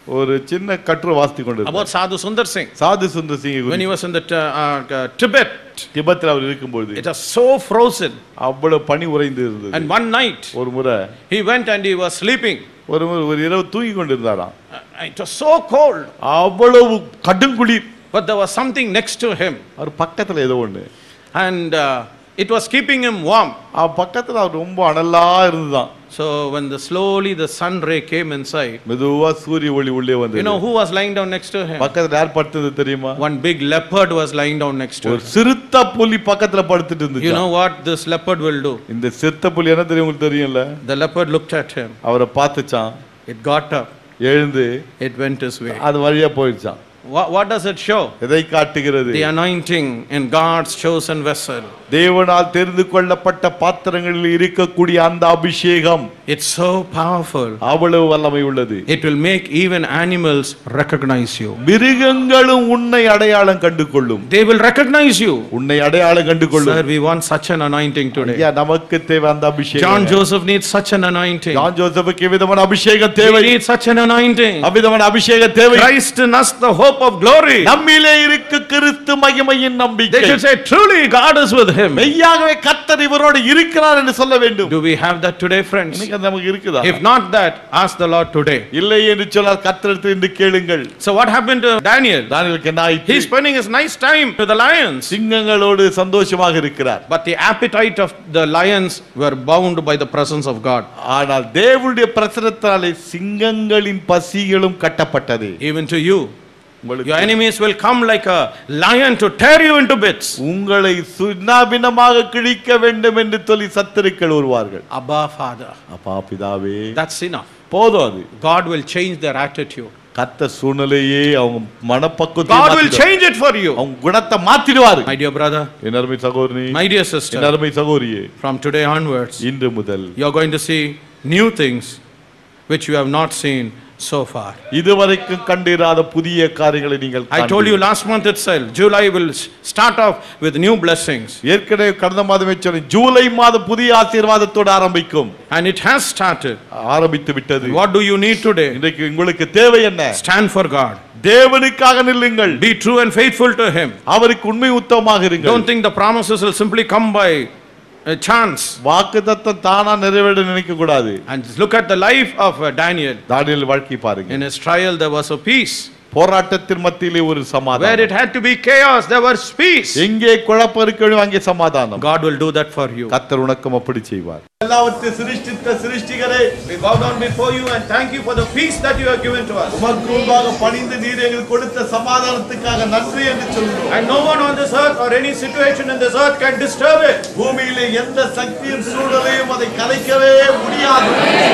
ஒரு சின்ன கட்டுரை வாசித்து கொண்டு about Sadhu Sundar Singh. சாது Sundar Singh When he was in the uh, uh, Tibet, திபத்தில் அவர் இருக்கும்போது it was so frozen. அவ்வளவு பனி உறைந்து இருந்தது And one night, ஒரு முறை he went and he was sleeping. ஒரு முறை ஒரு இரவு தூங்கி கொண்டிருந்தாராம் Uh, It was so cold, அவ்வளவு கடுங்குளிர் but there was something next to him. அவர் பக்கத்துல ஏதோ ஒண்ணு And uh, it was keeping him warm. அவன் பக்கத்துல அவர் ரொம்ப அனலா இருந்துதான் So when the slowly the sun ray came inside, மெதுவா சூரிய ஒளி உள்ளே you வந்து know who was lying down next to him? பக்கத்துல யார் படுத்தது தெரியுமா One big leopard was lying down next to ஒரு him. சிறுத்த புலி பக்கத்துல படுத்துட்டு You இருந்துச்சு know what this leopard will do? இந்த சிறுத்த புலி என்ன தெரியும் உங்களுக்கு தெரியும்ல The leopard looked at him. அவரை பார்த்துச்சான் It got up. எழுந்து It went his way. அது வழியா போயிடுச்சான் What, what does it show? எதை காட்டுகிறது The anointing in God's chosen vessel. தேவனால் தெரிந்து கொள்ளப்பட்ட பாத்திரங்களில் இருக்கக்கூடிய அந்த அபிஷேகம் It's so powerful. அவ்வளவு வல்லமை உள்ளது It will make even animals recognize you. மிருகங்களும் உன்னை அடையாளம் கண்டு கொள்ளும் They will recognize you. உன்னை அடையாளம் கண்டு Sir, கொள்ளும் we want such an anointing today. ஐயா நமக்கு தேவை அந்த John அபிஷேகம் Joseph needs such an anointing. John ஜோசப்புக்கு விதமான அபிஷேகம் We தேவை need such an anointing. அவ்விதமான அபிஷேகம் தேவை Christ in us, the hope of glory. நம்மிலே இருக்கு கிறிஸ்து மகிமையின் They நம்பிக்கை should say, truly God is with him. மெய்யாகவே கர்த்தர் இவரோடு இருக்கிறார் என்று சொல்ல வேண்டும் Do we have that today, friends? இன்னைக்கு அது நமக்கு இருக்குதா If not that, ask the Lord today. இல்லை என்று சொன்னால் கர்த்தரிடத்தில் என்று கேளுங்கள் So what happened to Daniel? தானியேலுக்கு என்ன ஆயிற்று? He's spending his nice time to the lions. சிங்கங்களோடு சந்தோஷமாக இருக்கிறார் But the appetite of the lions were bound by the presence of God. ஆனால் தேவனுடைய பிரசனத்தாலே சிங்கங்களின் பசிகளும் கட்டப்பட்டது Even to you. உங்களுக்கு Your enemies will come like a lion to tear you into bits. உங்களை சுண்ணாபினமாக கிழிக்க வேண்டும் என்று சொல்லி சத்துருக்கள் வருவார்கள் Abba, Father. அப்பா பிதாவே That's enough. போதும் அது God will change their attitude. கத்த சூழ்நிலையே அவங்க மனப்பக்குவத்தை God will மாத்திடுவார். change it for you. அவங்க குணத்தை மாத்திடுவாரு My dear brother, என் அருமை சகோதரி my dear என் sister, அருமை சகோதரியே from today onwards, இன்று முதல் you're going to see new things which you have not seen so far. இதுவரைக்கும் கண்டிராத புதிய காரியங்களை நீங்கள் I told you last month itself, July will s- start off with new blessings. ஏற்கனவே கடந்த மாதமே சொன்னேன் ஜூலை மாதம் புதிய ஆசீர்வாதத்தோடு ஆரம்பிக்கும் And it has started. ஆரம்பித்து விட்டது What do you need today? இன்றைக்கு உங்களுக்கு தேவை என்ன Stand for God. தேவனுக்காக நில்லுங்கள் Be true and faithful to Him. அவருக்கு உண்மை உத்தமமாக இருங்கள் Don't think the promises will simply come by a chance. வாக்கு தத்தம் தானா நிறைவேற நினைக்க கூடாது And look at the life of uh, Daniel. தானியல் வாழ்க்கை பாருங்க In his trial, there was a peace. போராட்டத்தின் மத்தியிலே ஒரு Where சமாதானம் it had to be chaos, there was peace. எங்கே குழப்பம் இருக்க வேண்டும் அங்கே சமாதானம் God will do that for you. கத்தர் உனக்கும் அப்படி செய்வார் எல்லாவற்றை சிருஷ்டித்த சிருஷ்டிகரே We bow down before you and thank you for the peace that you have given to us. உமக்கு முன்பாக பணிந்து நீர் எங்களுக்கு கொடுத்த சமாதானத்துக்காக நன்றி என்று சொல்கிறோம் And no one on this earth or any situation in this earth can disturb it. பூமியிலே எந்த சக்தியும் சூழலையும் அதை கலைக்கவே முடியாது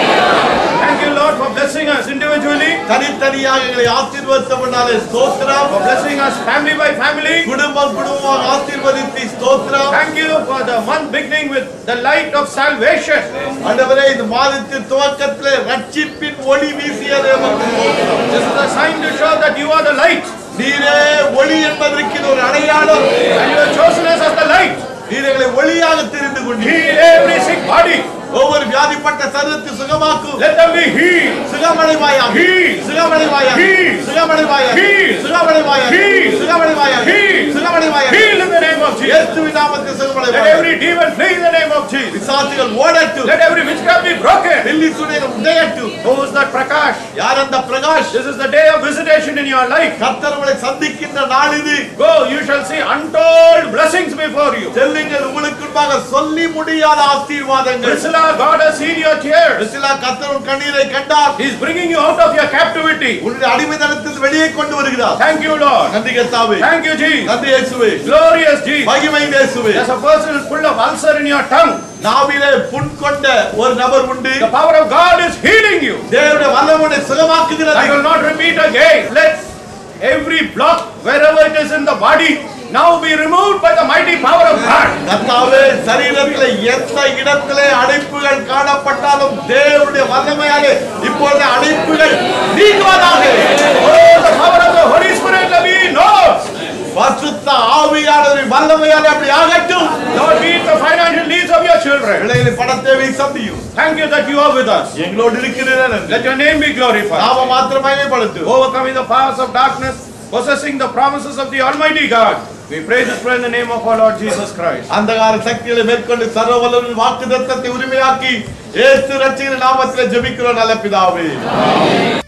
Thank you, Lord, for blessing us individually, தனித்தனியாக எங்களை ஆசீர்வதித்தவனாலே ஸ்தோத்திரம் for blessing us family by family. குடும்பம் குடும்பமாக ஆசீர்வதித்து ஸ்தோத்திரம் Thank you for the month beginning with the light of salvation. ஆண்டவரே இந்த மாதத்தின் துவக்கத்திலே ரட்சிப்பின் ஒளி வீசியதே உமக்கு ஸ்தோத்திரம். This is a sign to show that you are the light நீரே ஒளி என்பதற்கு இது ஒரு அடையாளம் and you have chosen us as the light. நீர் எங்களை ஒளியாக தெரிந்து கொண்டீர் Heal every sick body. ஒவ்வொரு வியாதிப்பட்ட சரீரத்தை சுகமாக்கும் Let them be healed. சுகமடைவாயா Heal. சுகமடைவாயா Heal. சுகமடைவாயா Heal. சுகமடைவாயா Heal. சுகமடைவாயா Heal. சுகமடைவாயா Heal in the name of Jesus. இயேசுவின் நாமத்தில் Let சுகமடைவாயா every demon flee in the name of Jesus. பிசாசுகள் ஓடட்டும் Let every witchcraft be broken. வெள்ளி சுனைகள் உடையட்டும் Who is that Prakash? யார் அந்த Prakash This is the day of visitation in your life. கர்த்தர் உங்களை சந்திக்கின்ற நாள் இது Go, you shall see untold blessings before you. செல்லுங்கள் உங்களுக்கு முன்பாக சொல்லி முடியாத ஆசீர்வாதங்கள் Priscilla, God has seen your tears. Priscilla கர்த்தர் உன் கண்ணீரை கண்டார் He is bringing you out of your captivity. உன்னுடைய அடிமைதனத்தில் வெளியே கொண்டு வருகிறார் Thank you, Lord. நன்றி கர்த்தாவே Thank you, Jesus. நன்றி இயேசுவே Glorious Jesus. மகிமை இயேசுவே There's a person full of ulcer in your tongue. நாவிலே புண் கொண்ட ஒரு நபர் உண்டு The power of God is healing you. தேவனுடைய வல்லமுனை I சுகமாக்குகிறது will not repeat again. Let every block, wherever it is in the body, now be removed by the mighty power of God. கர்த்தாவே சரீரத்திலே எந்த இடத்திலே அடைப்புகள் காணப்பட்டாலும் தேவனுடைய வல்லமையாலே இப்பொழுது அடைப்புகள் நீங்குவதாக Oh, the power of the Holy Spirit let me know. பரிசுத்த ஆவியானவரின் வல்லமையாலே அப்படி ஆகட்டும் Lord, meet the financial needs of your children. பிள்ளைகளை படத்தேவை சந்தியும் Thank you that you are with us. எங்களோடு இருக்கிறீர்கள் Let your name be glorified. நாம மாத்திரமே படுத்து Overcoming the powers of darkness, possessing the promises of the Almighty God. We pray this prayer in the name of our Lord Jesus Christ. அந்தகார சக்திகளை மேற்கொண்டு சர்வவல்லவரின் வாக்கு தத்தத்தை உரிமையாக்கி ஏசு ரட்சிகர் நாமத்தில் ஜெபிக்கிறோம் நல்ல பிதாவே